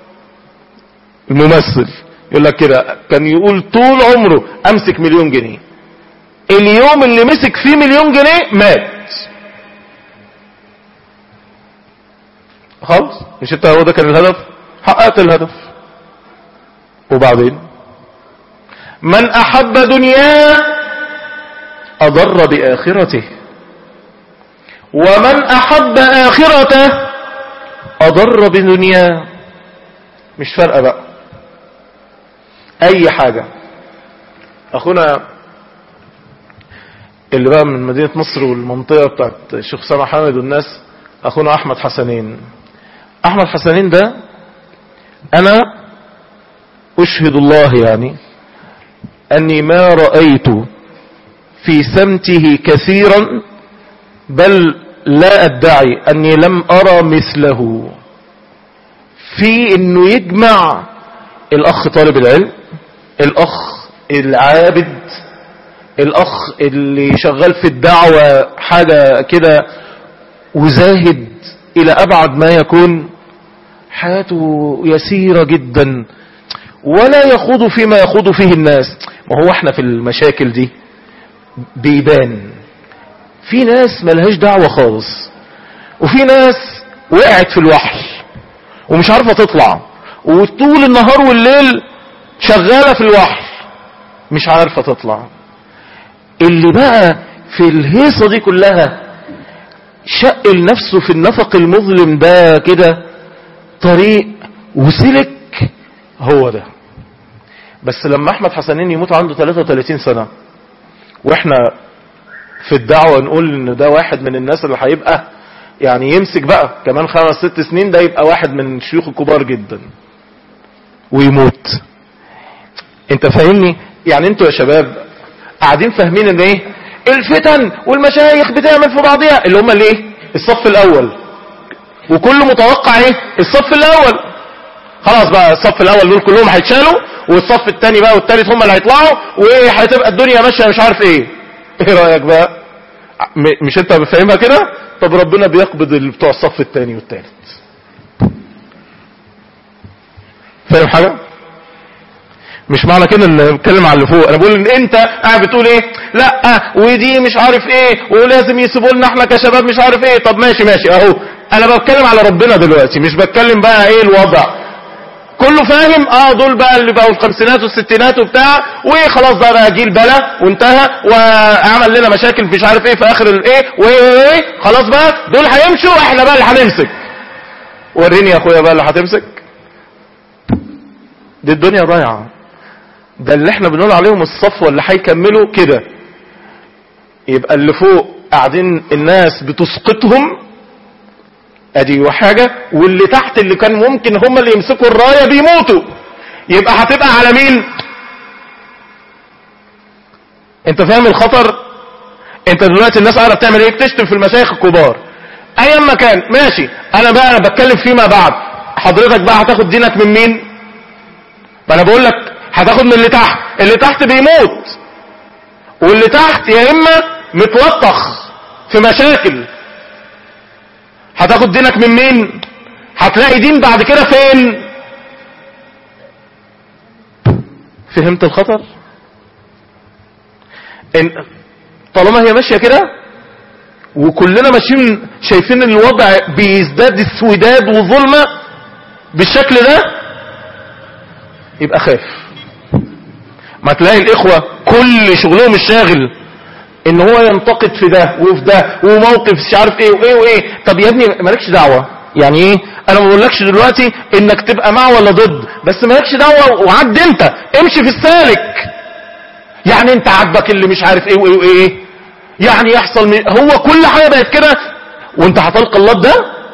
الممثل يقول لك كده كان يقول طول عمره امسك مليون جنيه اليوم اللي مسك فيه مليون جنيه مات خلاص مش انت هو ده كان الهدف حققت الهدف وبعدين من احب دنياه اضر باخرته ومن احب اخرته اضر بدنياه مش فارقه بقى اي حاجة اخونا اللي بقى من مدينة مصر والمنطقة بتاعت الشيخ سامح حامد والناس اخونا احمد حسنين احمد حسنين ده انا اشهد الله يعني اني ما رأيت في سمته كثيرا بل لا ادعي اني لم ارى مثله في انه يجمع الاخ طالب العلم الاخ العابد الاخ اللي شغال في الدعوة حاجة كده وزاهد الى ابعد ما يكون حياته يسيرة جدا ولا يخوض فيما يخوض فيه الناس ما هو احنا في المشاكل دي بيبان في ناس ملهاش دعوة خالص وفي ناس وقعت في الوحل ومش عارفة تطلع وطول النهار والليل شغالة في الوحل مش عارفة تطلع اللي بقى في الهيصة دي كلها شق لنفسه في النفق المظلم ده كده طريق وسلك هو ده بس لما احمد حسنين يموت عنده 33 سنة واحنا في الدعوة نقول ان ده واحد من الناس اللي هيبقى يعني يمسك بقى كمان خمس ست سنين ده يبقى واحد من الشيوخ الكبار جدا ويموت انت فاهمني يعني انتوا يا شباب قاعدين فاهمين ان ايه الفتن والمشايخ بتعمل في بعضها اللي هم الايه الصف الاول وكله متوقع ايه الصف الاول خلاص بقى الصف الاول دول كلهم هيتشالوا والصف الثاني بقى والثالث هم اللي هيطلعوا وهتبقى الدنيا ماشيه مش عارف ايه ايه رايك بقى م- مش انت بفهمها كده طب ربنا بيقبض ال- بتوع الصف الثاني والثالث فاهم حاجه مش معنى كده ان بتكلم على اللي فوق انا بقول ان انت قاعد بتقول ايه لا ودي مش عارف ايه ولازم يسيبوا لنا احنا كشباب مش عارف ايه طب ماشي ماشي اهو انا بتكلم على ربنا دلوقتي مش بتكلم بقى ايه الوضع كله فاهم اه دول بقى اللي بقوا الخمسينات والستينات وبتاع وخلاص ده بقى جيل بلا وانتهى وعمل لنا مشاكل مش عارف ايه في اخر الايه وايه وايه وايه خلاص بقى دول هيمشوا احنا بقى اللي هنمسك وريني يا اخويا بقى اللي هتمسك دي الدنيا ضايعه ده اللي احنا بنقول عليهم الصفوة اللي هيكملوا كده يبقى اللي فوق قاعدين الناس بتسقطهم ادي وحاجة واللي تحت اللي كان ممكن هم اللي يمسكوا الراية بيموتوا يبقى هتبقى على مين انت فاهم الخطر انت دلوقتي الناس قاعدة بتعمل ايه بتشتم في المشايخ الكبار ايا ما كان ماشي انا بقى انا بتكلم فيما بعد حضرتك بقى هتاخد دينك من مين ما انا بقول لك هتاخد من اللي تحت اللي تحت بيموت واللي تحت يا اما متوطخ في مشاكل هتاخد دينك من مين هتلاقي دين بعد كده فين فهمت الخطر إن طالما هي ماشيه كده وكلنا ماشيين شايفين الوضع بيزداد السوداد وظلمه بالشكل ده يبقى خاف ما تلاقي الاخوة كل شغلهم الشاغل ان هو ينتقد في ده وفي ده وموقف مش عارف ايه وايه وايه طب يا ابني مالكش دعوة يعني ايه انا ما بقولكش دلوقتي انك تبقى مع ولا ضد بس مالكش دعوه وعد انت امشي في السالك يعني انت عاجبك اللي مش عارف ايه وايه وايه يعني يحصل من هو كل حاجه بقت كده وانت هتلقى الله ده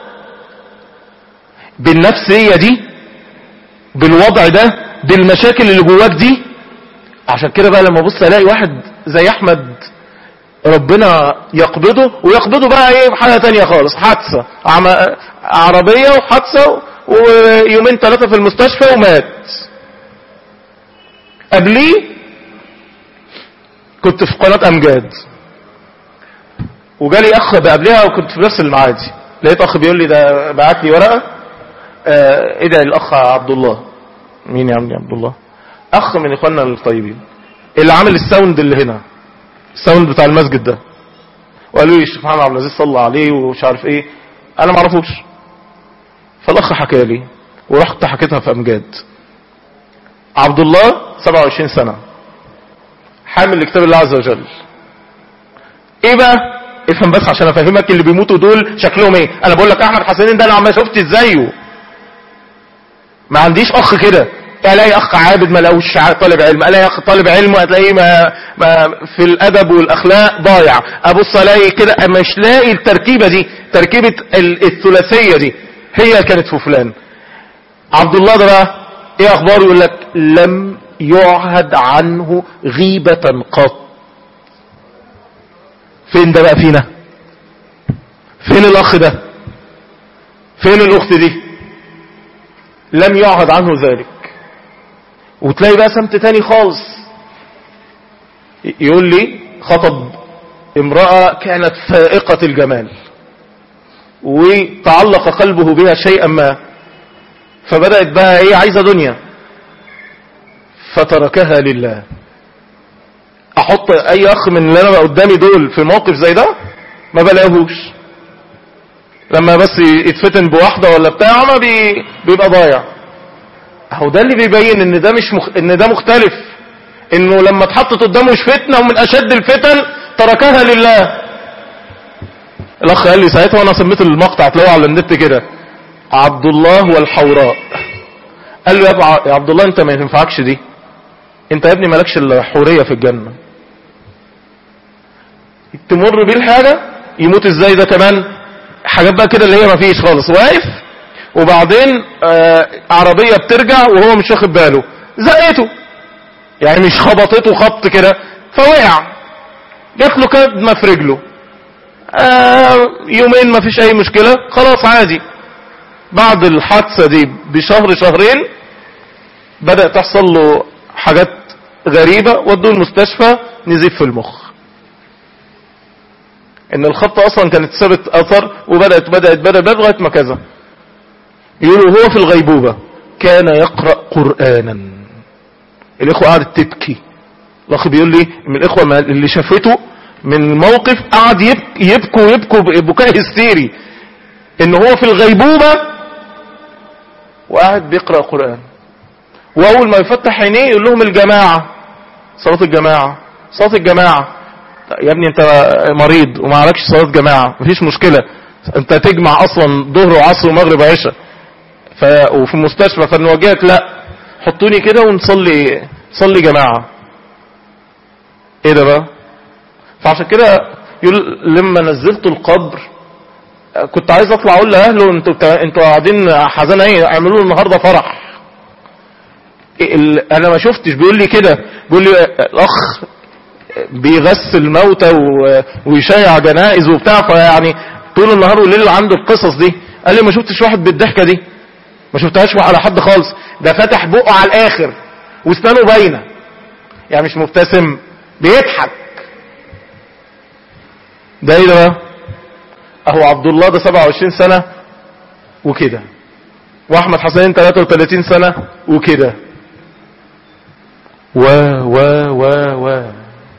بالنفسيه دي بالوضع ده بالمشاكل اللي جواك دي عشان كده بقى لما ابص الاقي واحد زي احمد ربنا يقبضه ويقبضه بقى ايه حاجه تانية خالص حادثه عم... عربيه وحادثه ويومين ثلاثه في المستشفى ومات قبليه كنت في قناه امجاد وجالي اخ قبلها وكنت في نفس المعادي لقيت اخ بيقول لي ده بعت لي ورقه آه ادعي الاخ عبد الله مين يا عم عبد الله اخ من اخواننا الطيبين اللي عامل الساوند اللي هنا الساوند بتاع المسجد ده وقالوا لي الشيخ محمد عبد العزيز صلى عليه ومش عارف ايه انا ما اعرفوش فالاخ حكى لي ورحت حكيتها في امجاد عبد الله 27 سنه حامل لكتاب الله عز وجل ايه بقى افهم بس عشان افهمك اللي بيموتوا دول شكلهم ايه انا بقول لك احمد حسنين ده انا ما شفتش زيه ما عنديش اخ كده الاقي اخ عابد ما لقوش طالب علم الاقي اخ طالب علم هتلاقيه ما, ما في الادب والاخلاق ضايع ابص الاقي كده مش لاقي التركيبه دي تركيبه الثلاثيه دي هي كانت في فلان عبد الله ده بقى ايه اخباره يقول لك لم يعهد عنه غيبه قط فين ده بقى فينا فين الاخ ده فين الاخت دي لم يعهد عنه ذلك وتلاقي بقى سمت تاني خالص يقول لي خطب امرأة كانت فائقة الجمال وتعلق قلبه بها شيئا ما فبدأت بقى ايه عايزة دنيا فتركها لله احط اي اخ من اللي انا قدامي دول في موقف زي ده ما بلاقيهوش لما بس يتفتن بواحدة ولا بتاع ما بي... بيبقى ضايع اهو ده اللي بيبين ان ده مش مخ... ان ده مختلف انه لما اتحطت قدامه مش فتنة ومن اشد الفتن تركها لله الاخ قال لي ساعتها وانا سميت المقطع تلاقوه على النت كده عبد الله والحوراء قال له يا, أبع... يا عبد الله انت ما ينفعكش دي انت يا ابني مالكش الا حوريه في الجنه تمر بيه الحاجه يموت ازاي ده كمان حاجات بقى كده اللي هي ما فيش خالص واقف وبعدين آه عربيه بترجع وهو مش واخد باله زقته يعني مش خبطته خبط كده فوقع جات له كدمه في رجله آه يومين ما فيش اي مشكله خلاص عادي بعد الحادثه دي بشهر شهرين بدأ تحصل له حاجات غريبة ودوه المستشفى نزيف في المخ ان الخبطة اصلا كانت سابت اثر وبدأت بدأت بدأت بدأت لغاية ما كذا يقولوا هو في الغيبوبة كان يقرأ قرآنا الاخوة قعدت تبكي الاخ بيقول لي من الاخوة اللي شافته من الموقف قعد يبكي يبكوا يبكوا بكاء هستيري ان هو في الغيبوبة وقاعد بيقرأ قرآن واول ما يفتح عينيه يقول لهم الجماعة صلاة الجماعة صلاة الجماعة يا ابني انت مريض وما عليكش صلاة جماعة مفيش مشكلة انت تجمع اصلا ظهر وعصر ومغرب وعشاء ف... وفي المستشفى فنوجهك لا حطوني كده ونصلي صلي جماعة ايه ده بقى فعشان كده يقول لما نزلت القبر كنت عايز اطلع اقول لاهله انتوا انتوا قاعدين حزانه ايه اعملوا له النهارده فرح انا ما شفتش بيقول لي كده بيقول لي الاخ بيغسل موتى ويشيع جنائز وبتاع فيعني طول النهار والليل عنده القصص دي قال لي ما شفتش واحد بالضحكه دي ما شفتهاش على حد خالص ده فتح بقه على الاخر واسنانه باينه يعني مش مبتسم بيضحك ده ايه ده بقى اهو عبد الله ده 27 سنه وكده واحمد حسين 33 سنه وكده و و و و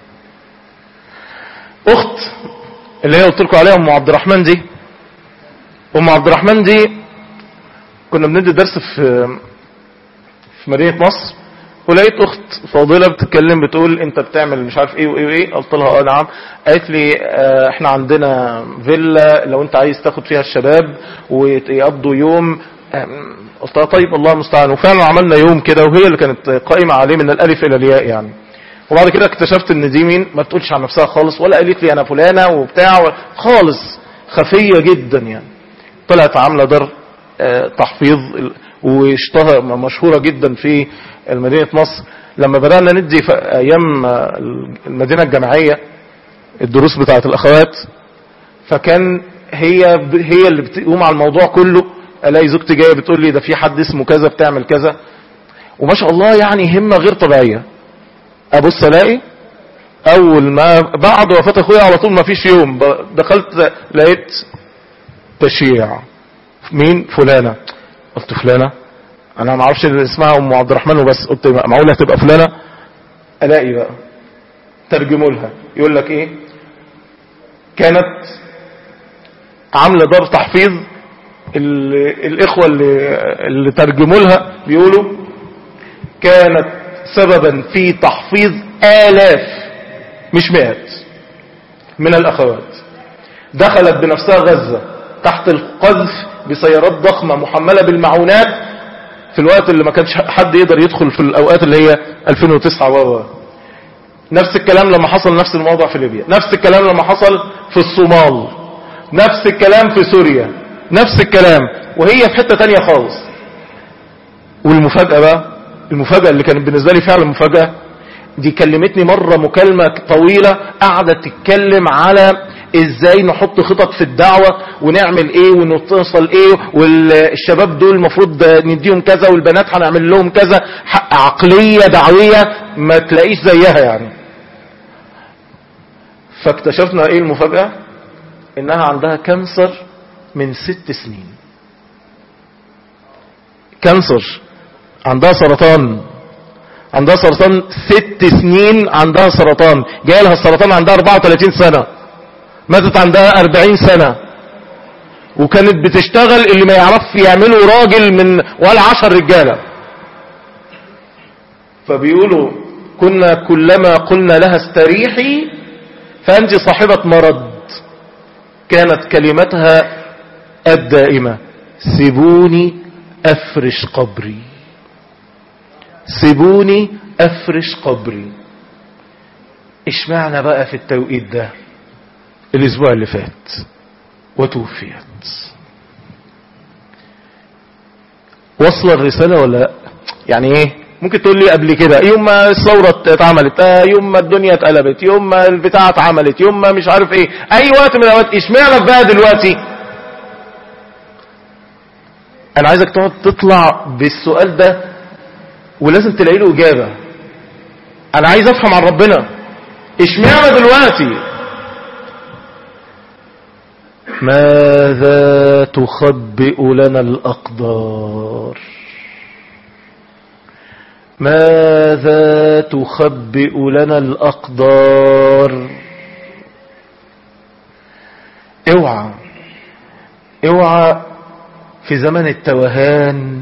اخت اللي هي قلت لكم عليها ام عبد الرحمن دي ام عبد الرحمن دي كنا بندي درس في في مدينه مصر ولقيت اخت فاضلة بتتكلم بتقول انت بتعمل مش عارف ايه وايه وايه قلت لها اه نعم قالت لي اه احنا عندنا فيلا لو انت عايز تاخد فيها الشباب ويقضوا يوم ام، قلت لها طيب الله المستعان وفعلا عملنا يوم كده وهي اللي كانت قائمة عليه من الالف الى الياء يعني وبعد كده اكتشفت ان دي مين ما بتقولش عن نفسها خالص ولا قالت لي انا فلانة وبتاع و- خالص خفية جدا يعني طلعت عاملة دار آه، تحفيظ ال- واشتهر مشهورة جدا في مدينة مصر لما بدأنا ندي في ايام آه، المدينة الجامعية الدروس بتاعت الاخوات فكان هي ب- هي اللي بتقوم على الموضوع كله الاقي زوجتي جايه بتقول لي ده في حد اسمه كذا بتعمل كذا وما شاء الله يعني همه غير طبيعيه ابص الاقي اول ما بعد وفاه اخويا على طول ما فيش يوم ب- دخلت لقيت تشييع مين فلانه قلت فلانه انا ما اعرفش اللي اسمها ام عبد الرحمن وبس قلت معقوله هتبقى فلانه الاقي بقى ترجموا لها يقول لك ايه كانت عامله دار تحفيظ ال- الاخوه اللي اللي ترجموا لها بيقولوا كانت سببا في تحفيظ آلاف مش مئات من الأخوات دخلت بنفسها غزة تحت القذف بسيارات ضخمة محملة بالمعونات في الوقت اللي ما كانش حد يقدر يدخل في الأوقات اللي هي 2009 و نفس الكلام لما حصل نفس الموضوع في ليبيا نفس الكلام لما حصل في الصومال نفس الكلام في سوريا نفس الكلام وهي في حتة تانية خالص والمفاجأة بقى المفاجأة اللي كانت بالنسبة لي فعلا مفاجأة دي كلمتني مرة مكالمة طويلة قاعدة تتكلم على ازاي نحط خطط في الدعوة ونعمل ايه ونوصل ايه والشباب دول المفروض نديهم كذا والبنات هنعمل لهم كذا ح- عقلية دعوية ما تلاقيش زيها يعني فاكتشفنا ايه المفاجأة انها عندها كانسر من ست سنين كانسر عندها سرطان عندها سرطان ست سنين عندها سرطان جاي لها السرطان عندها 34 سنة ماتت عندها 40 سنة وكانت بتشتغل اللي ما يعرف يعمله راجل من ولا عشر رجالة فبيقولوا كنا كلما قلنا لها استريحي فأنت صاحبة مرض كانت كلمتها الدائمة سيبوني أفرش قبري سيبوني أفرش قبري اشمعنى بقى في التوقيت ده الأسبوع اللي فات وتوفيت وصل الرسالة ولا لا يعني ايه ممكن تقول لي قبل كده يوم ما الثورة اتعملت آه يوم ما الدنيا اتقلبت يوم ما البتاعة اتعملت يوم ما مش عارف ايه اي وقت من الاوقات اشمعنى بقى دلوقتي انا عايزك تقعد تطلع بالسؤال ده ولازم تلاقي له اجابة انا عايز افهم عن ربنا اشمعنى دلوقتي ماذا تخبئ لنا الاقدار ماذا تخبئ لنا الاقدار اوعى اوعى في زمن التوهان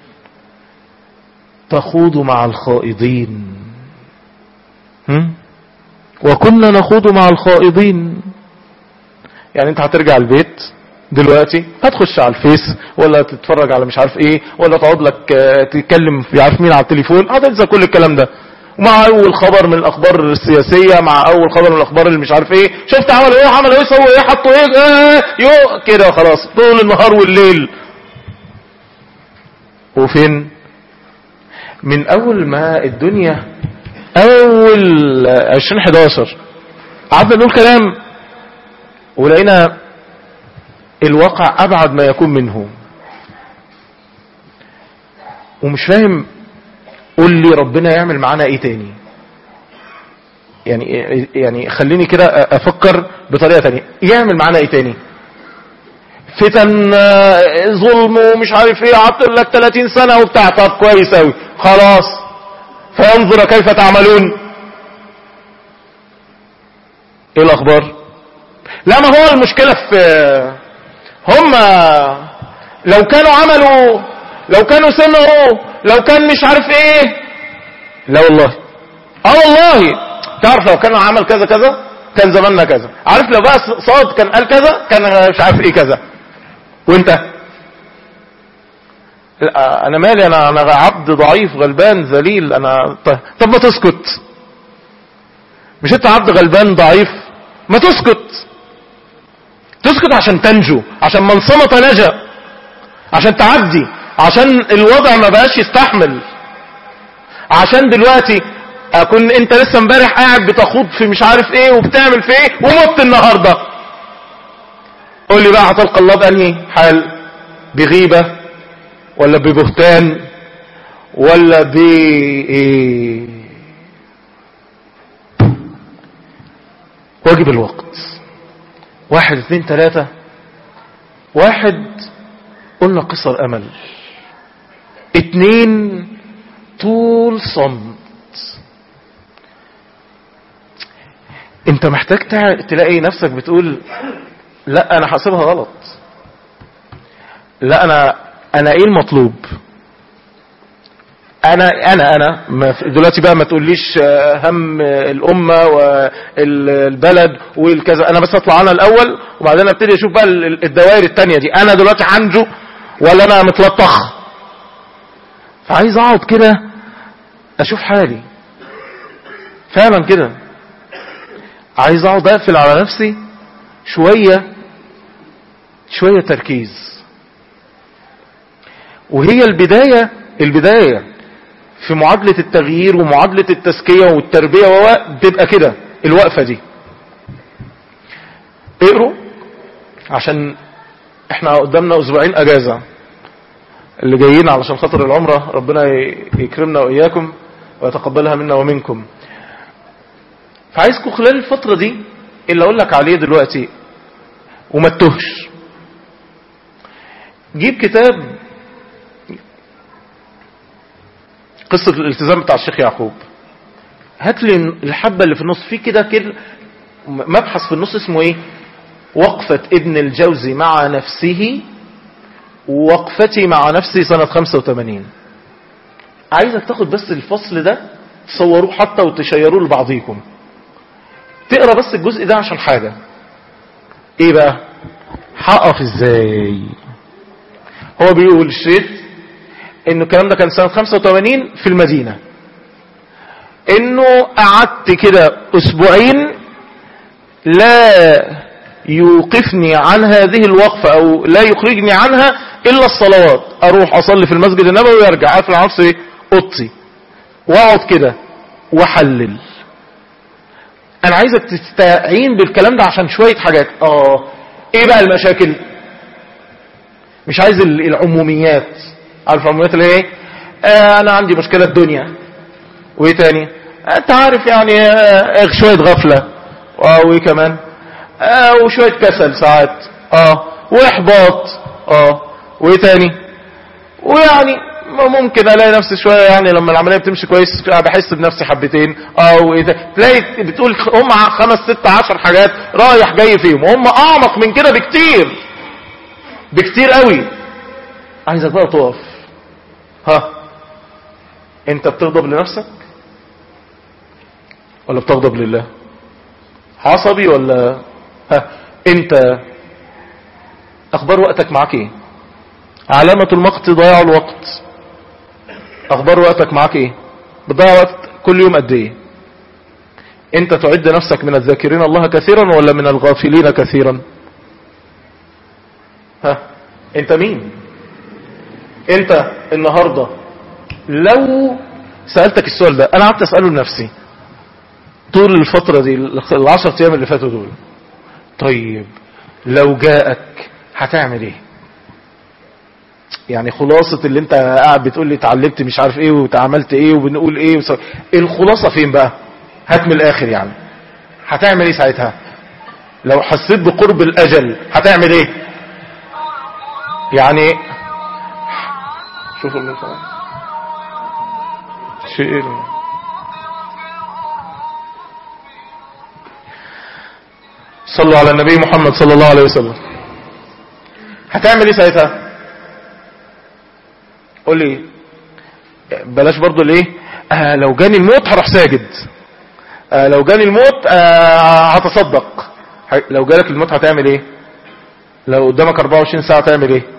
تخوض مع الخائضين هم؟ وكنا نخوض مع الخائضين يعني انت هترجع البيت دلوقتي هتخش على الفيس ولا تتفرج على مش عارف ايه ولا تقعد لك آه، تتكلم في عارف مين على التليفون هتنسى كل الكلام ده ومع اول خبر من الاخبار السياسية مع اول خبر من الاخبار اللي مش عارف ايه شفت عملوا ايه عملوا ايه سووا ايه حطوا ايه آه يو كده خلاص طول النهار والليل وفين من اول ما الدنيا اول 2011 قعدنا نقول كلام ولقينا الواقع ابعد ما يكون منه ومش فاهم قول لي ربنا يعمل معانا ايه تاني يعني يعني خليني كده افكر بطريقه تانية يعمل معانا ايه تاني فتن آه، ظلم ومش عارف ايه قعدت لك 30 سنه وبتاع طب كويس قوي خلاص فانظر كيف تعملون ايه الاخبار لا ما هو المشكله في هم لو كانوا عملوا لو كانوا سمعوا لو كان مش عارف ايه لا والله اه والله تعرف لو كان عمل كذا كذا كان زماننا كذا عارف لو بقى صاد كان قال كذا كان مش عارف ايه كذا وانت لا، انا مالي انا انا عبد ضعيف غلبان ذليل انا طب, طب ما تسكت مش انت عبد غلبان ضعيف ما تسكت تسكت عشان تنجو عشان من صمت نجا عشان تعدي عشان الوضع ما بقاش يستحمل عشان دلوقتي اكون انت لسه امبارح قاعد بتخوض في مش عارف ايه وبتعمل في ايه ومت النهارده قول لي بقى هتلقى الله بانهي حال بغيبه ولا ببهتان ولا ب إيه؟ واجب الوقت واحد اثنين ثلاثة واحد قلنا قصر امل اتنين طول صمت انت محتاج تع- تلاقي نفسك بتقول لا انا حاسبها غلط لا انا انا ايه المطلوب انا انا انا ما في- دلوقتي بقى ما تقوليش آه، هم الامه والبلد والكذا انا بس اطلع انا الاول وبعدين ابتدي اشوف بقى ال- ال- الدوائر التانية دي انا دلوقتي عنجو ولا انا متلطخ فعايز اقعد كده اشوف حالي فعلا كده عايز اقعد اقفل على نفسي شوية شوية تركيز وهي البداية البداية في معادلة التغيير ومعادلة التزكية والتربية و بتبقى كده الوقفة دي اقروا عشان احنا قدامنا اسبوعين اجازة اللي جايين علشان خاطر العمرة ربنا ي- يكرمنا واياكم ويتقبلها منا ومنكم فعايزكم خلال الفترة دي اللي اقول لك عليه دلوقتي وما تتهش جيب كتاب قصة الالتزام بتاع الشيخ يعقوب هات لي الحبة اللي في النص في كده كده مبحث في النص اسمه ايه وقفة ابن الجوزي مع نفسه ووقفتي مع نفسي سنة 85 عايزك تاخد بس الفصل ده تصوروه حتى وتشيروه لبعضيكم تقرا بس الجزء ده عشان حاجة ايه بقى هقف ازاي هو بيقول الشيخ انه الكلام ده كان سنة 85 في المدينة انه قعدت كده اسبوعين لا يوقفني عن هذه الوقفة او لا يخرجني عنها الا الصلوات اروح اصلي في المسجد النبوي وارجع اقفل على نفسي اوضتي واقعد كده واحلل انا عايزك تستعين بالكلام ده عشان شوية حاجات اه ايه بقى المشاكل مش عايز ال- العموميات عارف العموميات اللي هي ايه آه انا عندي مشكلة الدنيا وايه تاني انت عارف يعني آه شوية غفلة اه وايه كمان آه وشوية كسل ساعات اه واحباط اه وايه تاني ويعني ممكن الاقي نفسي شويه يعني لما العمليه بتمشي كويس بحس بنفسي حبتين او ايه ده تلاقي بتقول هم خمس ست عشر حاجات رايح جاي فيهم وهم اعمق من كده بكتير بكتير قوي عايزك بقى تقف ها انت بتغضب لنفسك ولا بتغضب لله عصبي ولا ها انت اخبار وقتك معاك ايه علامة المقت ضياع الوقت اخبار وقتك معاك ايه بتضيع وقت كل يوم قد ايه انت تعد نفسك من الذاكرين الله كثيرا ولا من الغافلين كثيرا ها انت مين انت النهاردة لو سألتك السؤال ده انا قعدت اسأله لنفسي طول الفترة دي العشر ايام اللي فاتوا دول طيب لو جاءك هتعمل ايه يعني خلاصة اللي انت قاعد بتقول لي اتعلمت مش عارف ايه وتعاملت ايه وبنقول ايه وص... الخلاصة فين بقى هات من الاخر يعني هتعمل ايه ساعتها لو حسيت بقرب الاجل هتعمل ايه يعني شوف اللي شيء صلوا على النبي محمد صلى الله عليه وسلم هتعمل ايه ساعتها قول لي بلاش برضو ليه آه لو جاني الموت هروح ساجد آه لو جاني الموت آه هتصدق ه- لو جالك الموت هتعمل ايه لو قدامك 24 ساعة تعمل ايه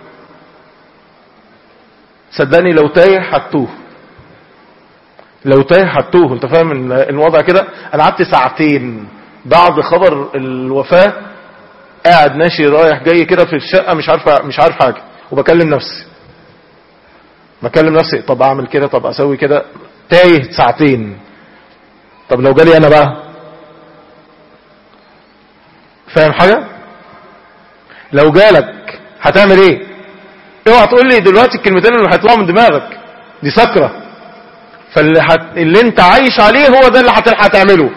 صدقني لو تايه هتوه لو تايه هتوه انت فاهم ال- الوضع كده انا قعدت ساعتين بعد خبر الوفاة قاعد ماشي رايح جاي كده في الشقة مش عارف مش عارف حاجة وبكلم نفسي بكلم نفسي طب اعمل كده طب اسوي كده تايه ساعتين طب لو جالي انا بقى فاهم حاجة لو جالك هتعمل ايه اوعى تقول لي دلوقتي الكلمتين اللي هيطلعوا من دماغك دي سكرة فاللي هت... اللي انت عايش عليه هو ده اللي هت... هتعمله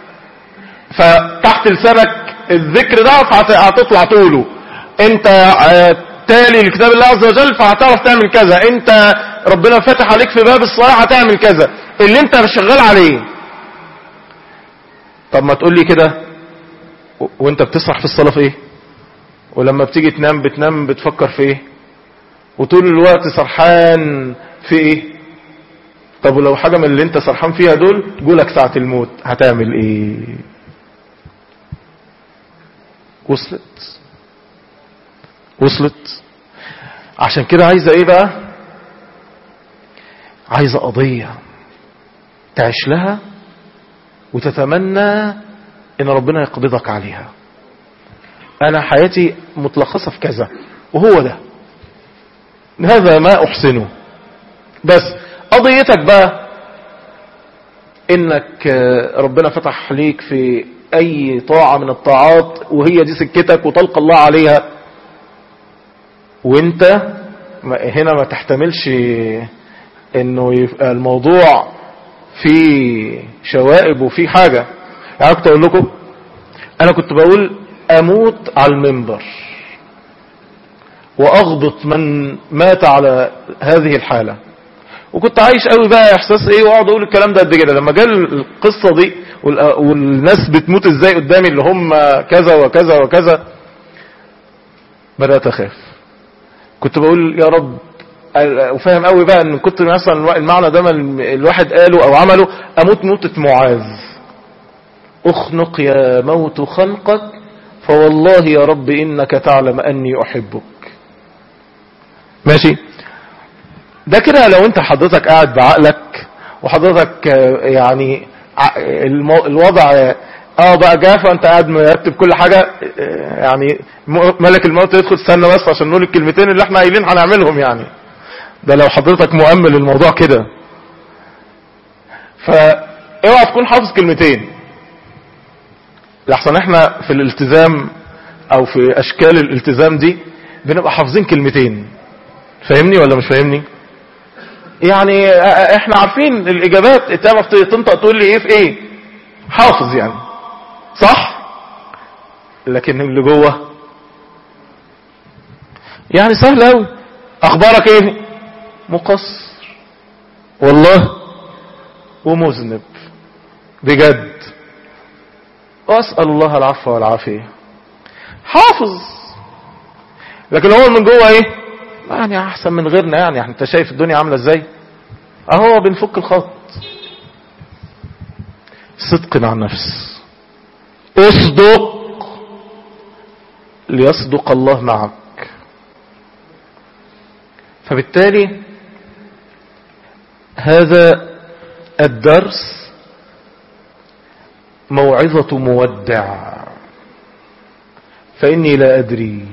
فتحت لسانك الذكر ده فهتطلع تقوله انت آه، تالي لكتاب الله عز وجل فهتعرف تعمل كذا انت ربنا فتح عليك في باب الصلاة هتعمل كذا اللي انت شغال عليه طب ما تقول لي كده و- وانت بتسرح في الصلاة في ايه ولما بتيجي تنام بتنام بتفكر في ايه وطول الوقت سرحان في ايه طب ولو حاجة من اللي انت سرحان فيها دول جولك ساعة الموت هتعمل ايه وصلت وصلت عشان كده عايزة ايه بقى عايزة قضية تعيش لها وتتمنى ان ربنا يقبضك عليها انا حياتي متلخصة في كذا وهو ده هذا ما احسنه بس قضيتك بقى انك آه، ربنا فتح ليك في اي طاعة من الطاعات وهي دي سكتك وتلقى الله عليها وانت ما- هنا ما تحتملش انه يبقى الموضوع فيه شوائب وفيه حاجة يعني كنت اقول لكم انا كنت بقول اموت على المنبر واغبط من مات على هذه الحالة وكنت عايش قوي بقى احساس ايه واقعد اقول الكلام ده قد كده لما جال القصة دي وال- والناس بتموت ازاي قدامي اللي هم كذا وكذا وكذا بدأت اخاف كنت بقول يا رب وفاهم قوي بقى ان كنت مثلا المعنى ده ما الواحد قاله او عمله اموت موتة معاذ اخنق يا موت خنقك فوالله يا رب انك تعلم اني احبك ماشي ده كده لو انت حضرتك قاعد بعقلك وحضرتك آه، يعني ع- المو- الوضع آه، اه بقى جافة انت قاعد مرتب كل حاجة آه، يعني م- ملك الموت يدخل استنى بس عشان نقول الكلمتين اللي احنا قايلين هنعملهم يعني ده لو حضرتك مؤمل الموضوع كده فاوعى تكون حافظ كلمتين لحسن احنا في الالتزام او في اشكال الالتزام دي بنبقى حافظين كلمتين فاهمني ولا مش فاهمني يعني احنا عارفين الاجابات تعرف تنطق تقول لي ايه في ايه حافظ يعني صح لكن اللي جوه يعني سهل قوي اخبارك ايه مقصر والله ومذنب بجد واسال الله العفو والعافيه حافظ لكن هو من جوه ايه يعني احسن من غيرنا يعني انت شايف الدنيا عامله ازاي اهو بنفك الخط صدق مع النفس اصدق ليصدق الله معك فبالتالي هذا الدرس موعظة مودع فإني لا أدري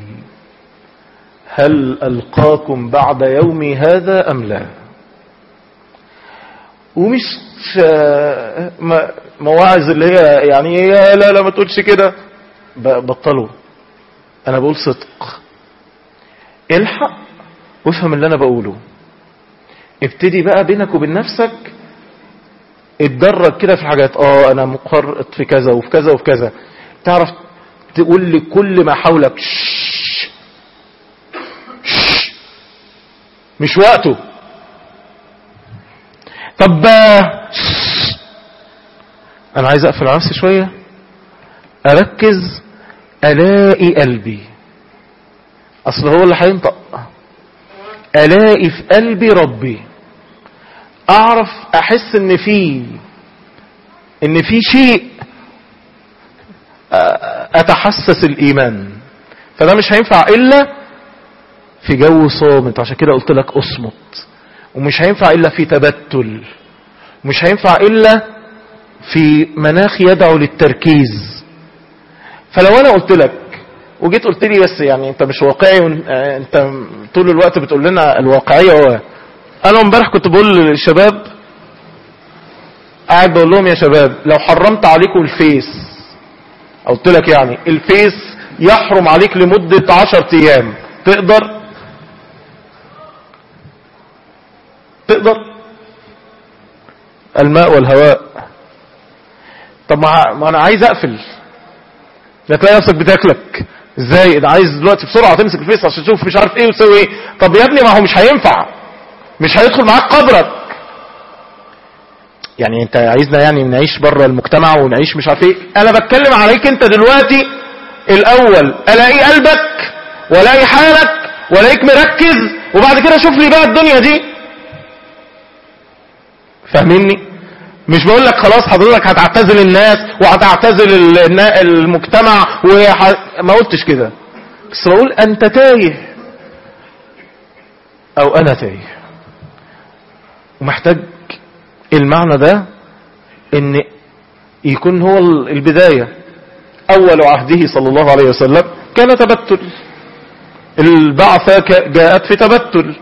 هل ألقاكم بعد يومي هذا أم لا ومش آه، م- مواعظ اللي هي يعني يا لا لا ما تقولش كده ب- بطلوا أنا بقول صدق الحق وافهم اللي أنا بقوله ابتدي بقى بينك وبين نفسك اتدرج كده في حاجات اه انا مقرط في كذا وفي كذا وفي كذا تعرف تقول لكل ما حولك شش شش مش وقته طب شش. انا عايز اقفل على نفسي شويه اركز الاقي قلبي اصل هو اللي هينطق الاقي في قلبي ربي اعرف احس ان في ان في شيء اتحسس الايمان فده مش هينفع الا في جو صامت عشان كده قلت لك اصمت ومش هينفع الا في تبتل مش هينفع الا في مناخ يدعو للتركيز فلو انا قلت لك وجيت قلت لي بس يعني انت مش واقعي وانت طول الوقت بتقول لنا الواقعيه هو انا امبارح كنت بقول للشباب قاعد بقول لهم يا شباب لو حرمت عليكم الفيس قلت لك يعني الفيس يحرم عليك لمدة عشر ايام تقدر تقدر الماء والهواء طب ما ما انا عايز اقفل لا تلاقي نفسك بتاكلك ازاي ده عايز دلوقتي بسرعه تمسك الفيس عشان تشوف مش عارف ايه وتسوي ايه طب يا ابني ما هو مش هينفع مش هيدخل معاك قبرك يعني انت عايزنا يعني نعيش بره المجتمع ونعيش مش عارف ايه انا بتكلم عليك انت دلوقتي الاول الاقي قلبك والاقي حالك والاقيك مركز وبعد كده شوف لي بقى الدنيا دي فاهميني مش بقول لك خلاص حضرتك هتعتزل الناس وهتعتزل المجتمع وح... ما قلتش كده بس بقول انت تايه او انا تايه ومحتاج المعنى ده ان يكون هو البداية اول عهده صلى الله عليه وسلم كان تبتل البعثة جاءت في تبتل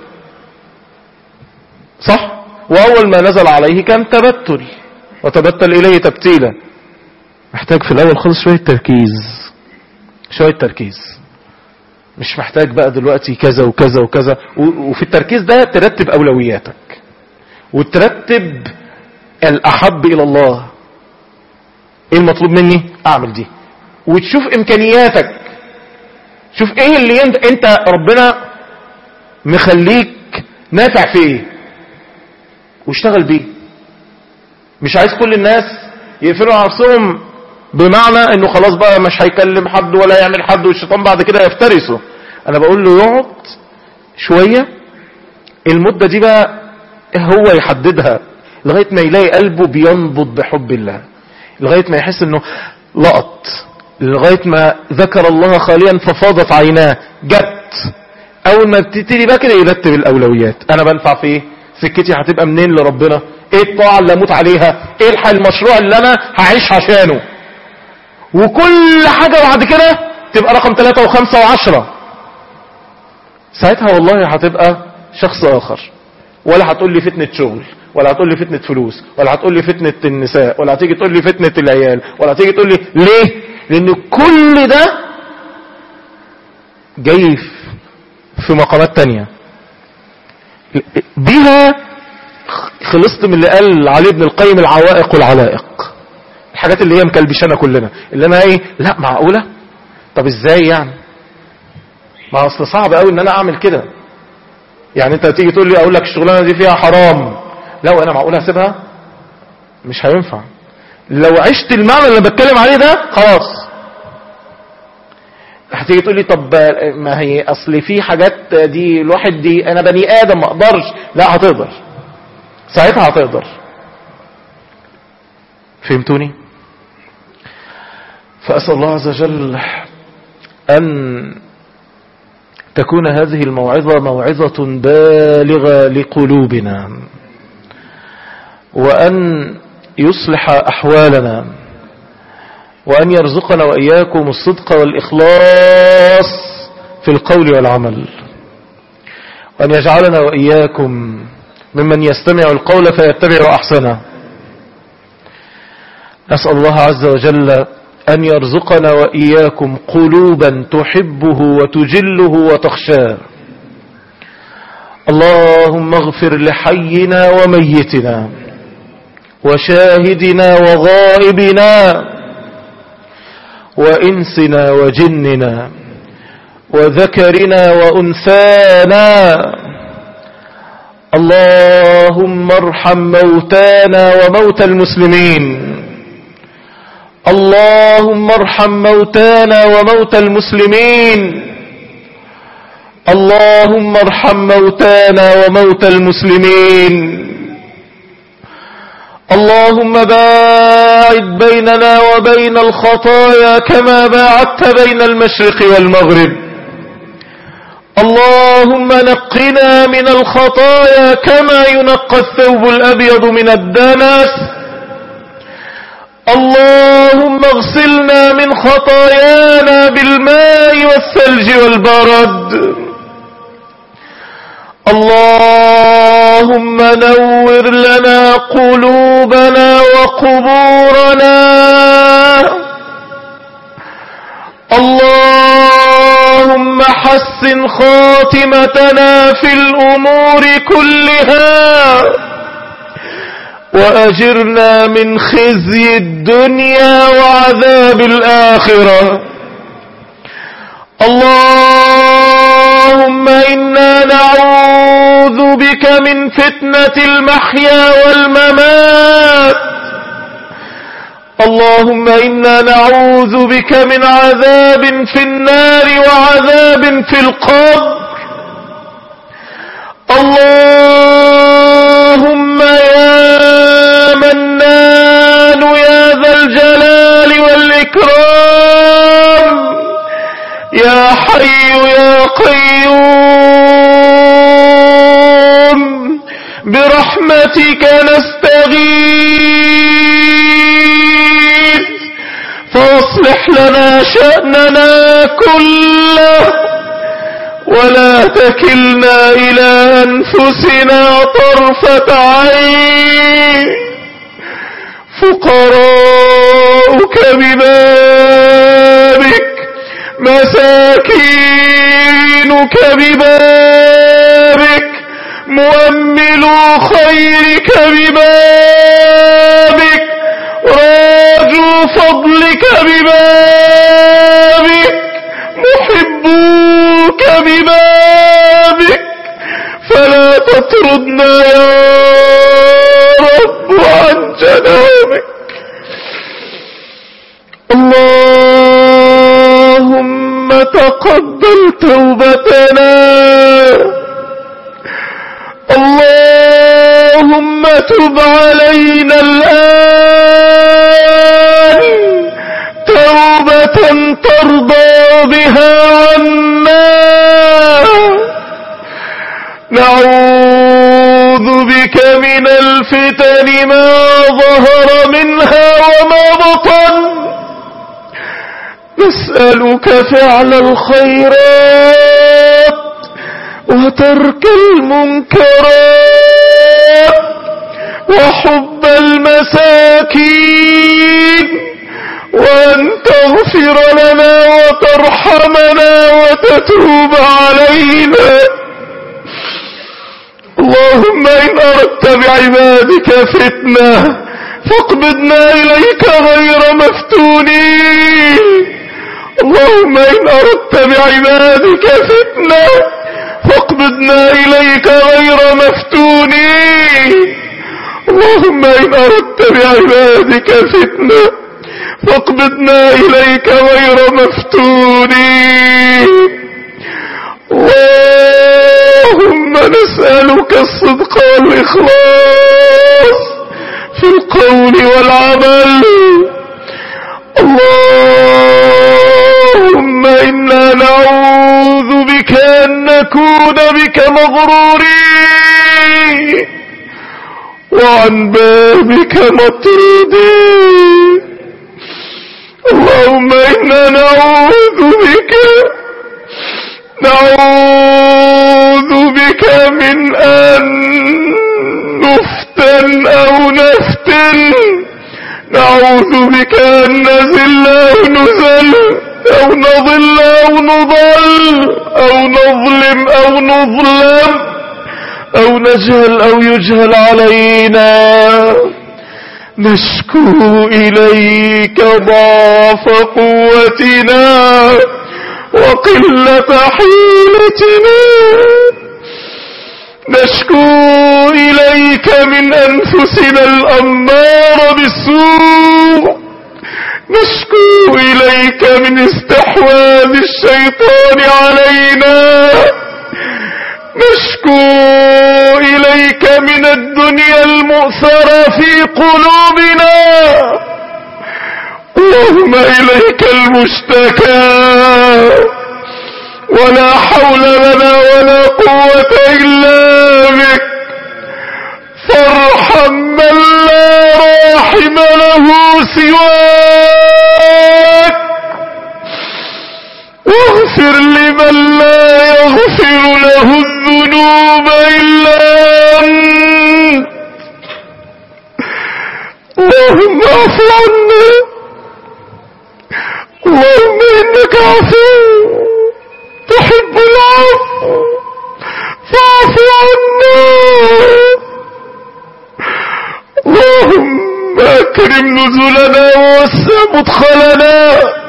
صح واول ما نزل عليه كان تبتل وتبتل اليه تبتيلا محتاج في الاول خالص شوية تركيز شوية تركيز مش محتاج بقى دلوقتي كذا وكذا وكذا وفي التركيز ده ترتب اولوياتك وترتب الأحب إلى الله إيه المطلوب مني أعمل دي وتشوف إمكانياتك شوف إيه اللي انت, انت ربنا مخليك نافع في إيه واشتغل بيه مش عايز كل الناس يقفلوا على نفسهم بمعنى انه خلاص بقى مش هيكلم حد ولا يعمل حد والشيطان بعد كده يفترسه انا بقول له يقعد شوية المدة دي بقى هو يحددها لغاية ما يلاقي قلبه بينبض بحب الله لغاية ما يحس انه لقط لغاية ما ذكر الله خاليا ففاضت عيناه جت اول ما بتبتدي بقى كده يرتب الاولويات انا بنفع في ايه سكتي هتبقى منين لربنا ايه الطاعة اللي اموت عليها ايه الحل المشروع اللي انا هعيش عشانه وكل حاجة بعد كده تبقى رقم ثلاثة وخمسة وعشرة ساعتها والله هتبقى شخص اخر ولا هتقول لي فتنة شغل ولا هتقول لي فتنة فلوس ولا هتقول لي فتنة النساء ولا هتيجي تقول لي فتنة العيال ولا هتيجي تقول لي ليه لان كل ده جاي في مقامات تانية بيها خلصت من اللي قال علي ابن القيم العوائق والعلائق الحاجات اللي هي مكلبشانا كلنا اللي انا ايه لا معقولة طب ازاي يعني ما اصل صعب قوي ان انا اعمل كده يعني انت تيجي تقول لي اقول لك الشغلانه دي فيها حرام لا وانا معقول اسيبها مش هينفع لو عشت المعنى اللي بتكلم عليه ده خلاص هتيجي تقول لي طب ما هي اصل في حاجات دي الواحد دي انا بني ادم ما اقدرش لا هتقدر ساعتها هتقدر فهمتوني فاسال الله عز وجل ان تكون هذه الموعظة موعظة بالغة لقلوبنا وأن يصلح أحوالنا وأن يرزقنا وإياكم الصدق والإخلاص في القول والعمل وأن يجعلنا وإياكم ممن يستمع القول فيتبع أحسنه نسأل الله عز وجل أن يرزقنا وإياكم قلوبا تحبه وتجله وتخشاه اللهم اغفر لحينا وميتنا وشاهدنا وغائبنا وإنسنا وجننا وذكرنا وأنثانا اللهم ارحم موتانا وموتى المسلمين اللهم ارحم موتانا وموتى المسلمين اللهم ارحم موتانا وموتى المسلمين اللهم باعد بيننا وبين الخطايا كما باعدت بين المشرق والمغرب اللهم نقنا من الخطايا كما ينقى الثوب الأبيض من الدنس اللهم اغسلنا من خطايانا بالماء والثلج والبرد اللهم نور لنا قلوبنا وقبورنا اللهم حسن خاتمتنا في الأمور كلها وأجرنا من خزي الدنيا وعذاب الآخرة اللهم إنا نعوذ بك من فتنة المحيا والممات اللهم إنا نعوذ بك من عذاب في النار وعذاب في القبر اللهم يا منان يا ذا الجلال والإكرام يا حي يا قيوم برحمتك نستغيث فاصلح لنا شأننا كله ولا تكلنا إلى أنفسنا طرفة عين فقراؤك ببابك مساكينك ببابك مؤملو خيرك ببابك راجو فضلك ببابك محبوك ببابك فلا تطردنا يا رب عن جنابك اللهم تقبل توبتنا اللهم تب علينا الآن توبة ترضى بها عنا نعوذ بك من الفتن ما ظهر منها وما بطن نسألك فعل الخيرات وترك المنكرات وحب المساكين وأن تغفر لنا وترحمنا وتتوب علينا اللهم إن أردت بعبادك فتنة فاقبضنا إليك غير مفتونين اللهم إن أردت بعبادك فتنة فاقبضنا إليك غير مفتونين اللهم إن أردت بعبادك فتنة فاقبضنا إليك غير مفتونين اللهم نسألك الصدق والإخلاص في القول والعمل اللهم إنا نعوذ بك أن نكون بك مغرورين وعن بابك مطرودين اللهم إنا نعوذ بك نعوذ بك من أن نفتن أو نفتن نعوذ بك أن نزل أو نزل أو نضل أو نضل أو نظلم أو نظلم أو نجهل أو يجهل علينا نشكو إليك ضعف قوتنا وقلة حيلتنا نشكو إليك من أنفسنا الأمار بالسوء نشكو إليك من استحواذ الشيطان علينا نشكو إليك من الدنيا الدنيا المؤثرة في قلوبنا اللهم إليك المشتكى ولا حول لنا ولا قوة إلا بك فارحم من لا راحم له سواك واغفر لمن لا يغفر له الذنوب إلا أنت اللهم اعف عنا اللهم إنك عفو تحب العفو فاعف عنا اللهم اكرم نزلنا ووسع مدخلنا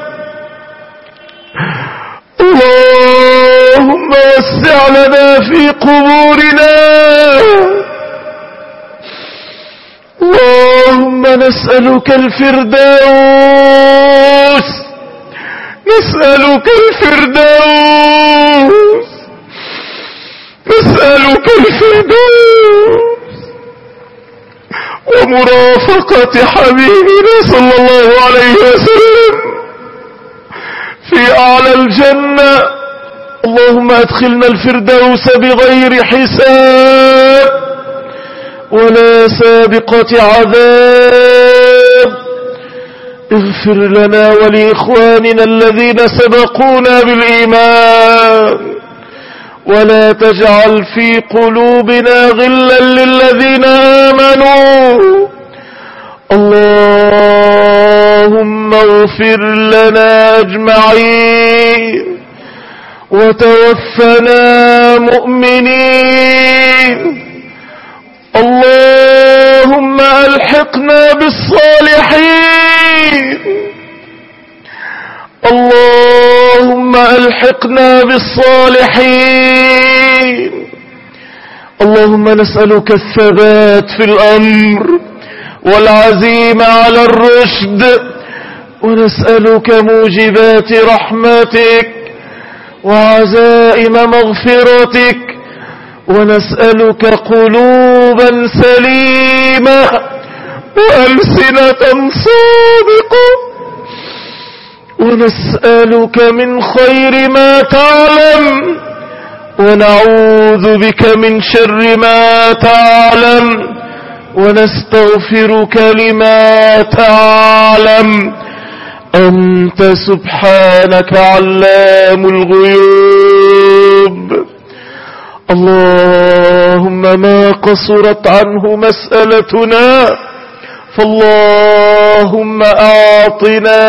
اللهم وسع لنا في قبورنا اللهم نسألك الفردوس نسألك الفردوس نسألك الفردوس ومرافقة حبيبنا صلى الله عليه وسلم في أعلى الجنة اللهم أدخلنا الفردوس بغير حساب ولا سابقة عذاب اغفر لنا ولإخواننا الذين سبقونا بالإيمان ولا تجعل في قلوبنا غلا للذين آمنوا اللهم اغفر لنا أجمعين وتوفنا مؤمنين اللهم ألحقنا بالصالحين اللهم ألحقنا بالصالحين اللهم نسألك الثبات في الأمر والعزيمة على الرشد ونسألك موجبات رحمتك وعزائم مغفرتك ونسألك قلوبا سليمة وألسنة صادقة ونسألك من خير ما تعلم ونعوذ بك من شر ما تعلم ونستغفرك لما تعلم أنت سبحانك علام الغيوب اللهم ما قصرت عنه مسألتنا فاللهم أعطنا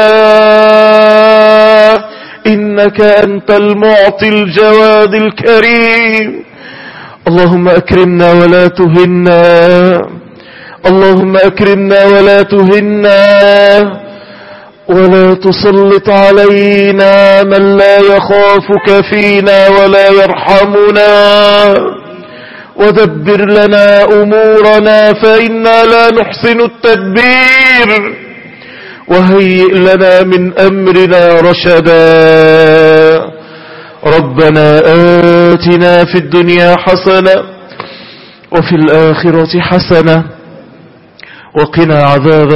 إنك أنت المعطي الجواد الكريم اللهم أكرمنا ولا تهنا اللهم أكرمنا ولا تهنا ولا تسلط علينا من لا يخافك فينا ولا يرحمنا ودبر لنا أمورنا فإنا لا نحسن التدبير وهيئ لنا من أمرنا رشدا ربنا آتنا في الدنيا حسنة وفي الآخرة حسنة وقنا عذاب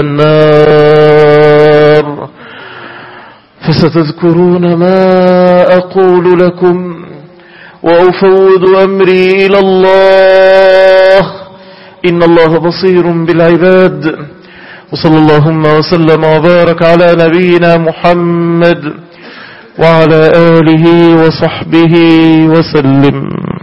النار فستذكرون ما أقول لكم وأفوض أمري إلى الله إن الله بصير بالعباد وصلى اللهم وسلم وبارك على نبينا محمد وعلى آله وصحبه وسلم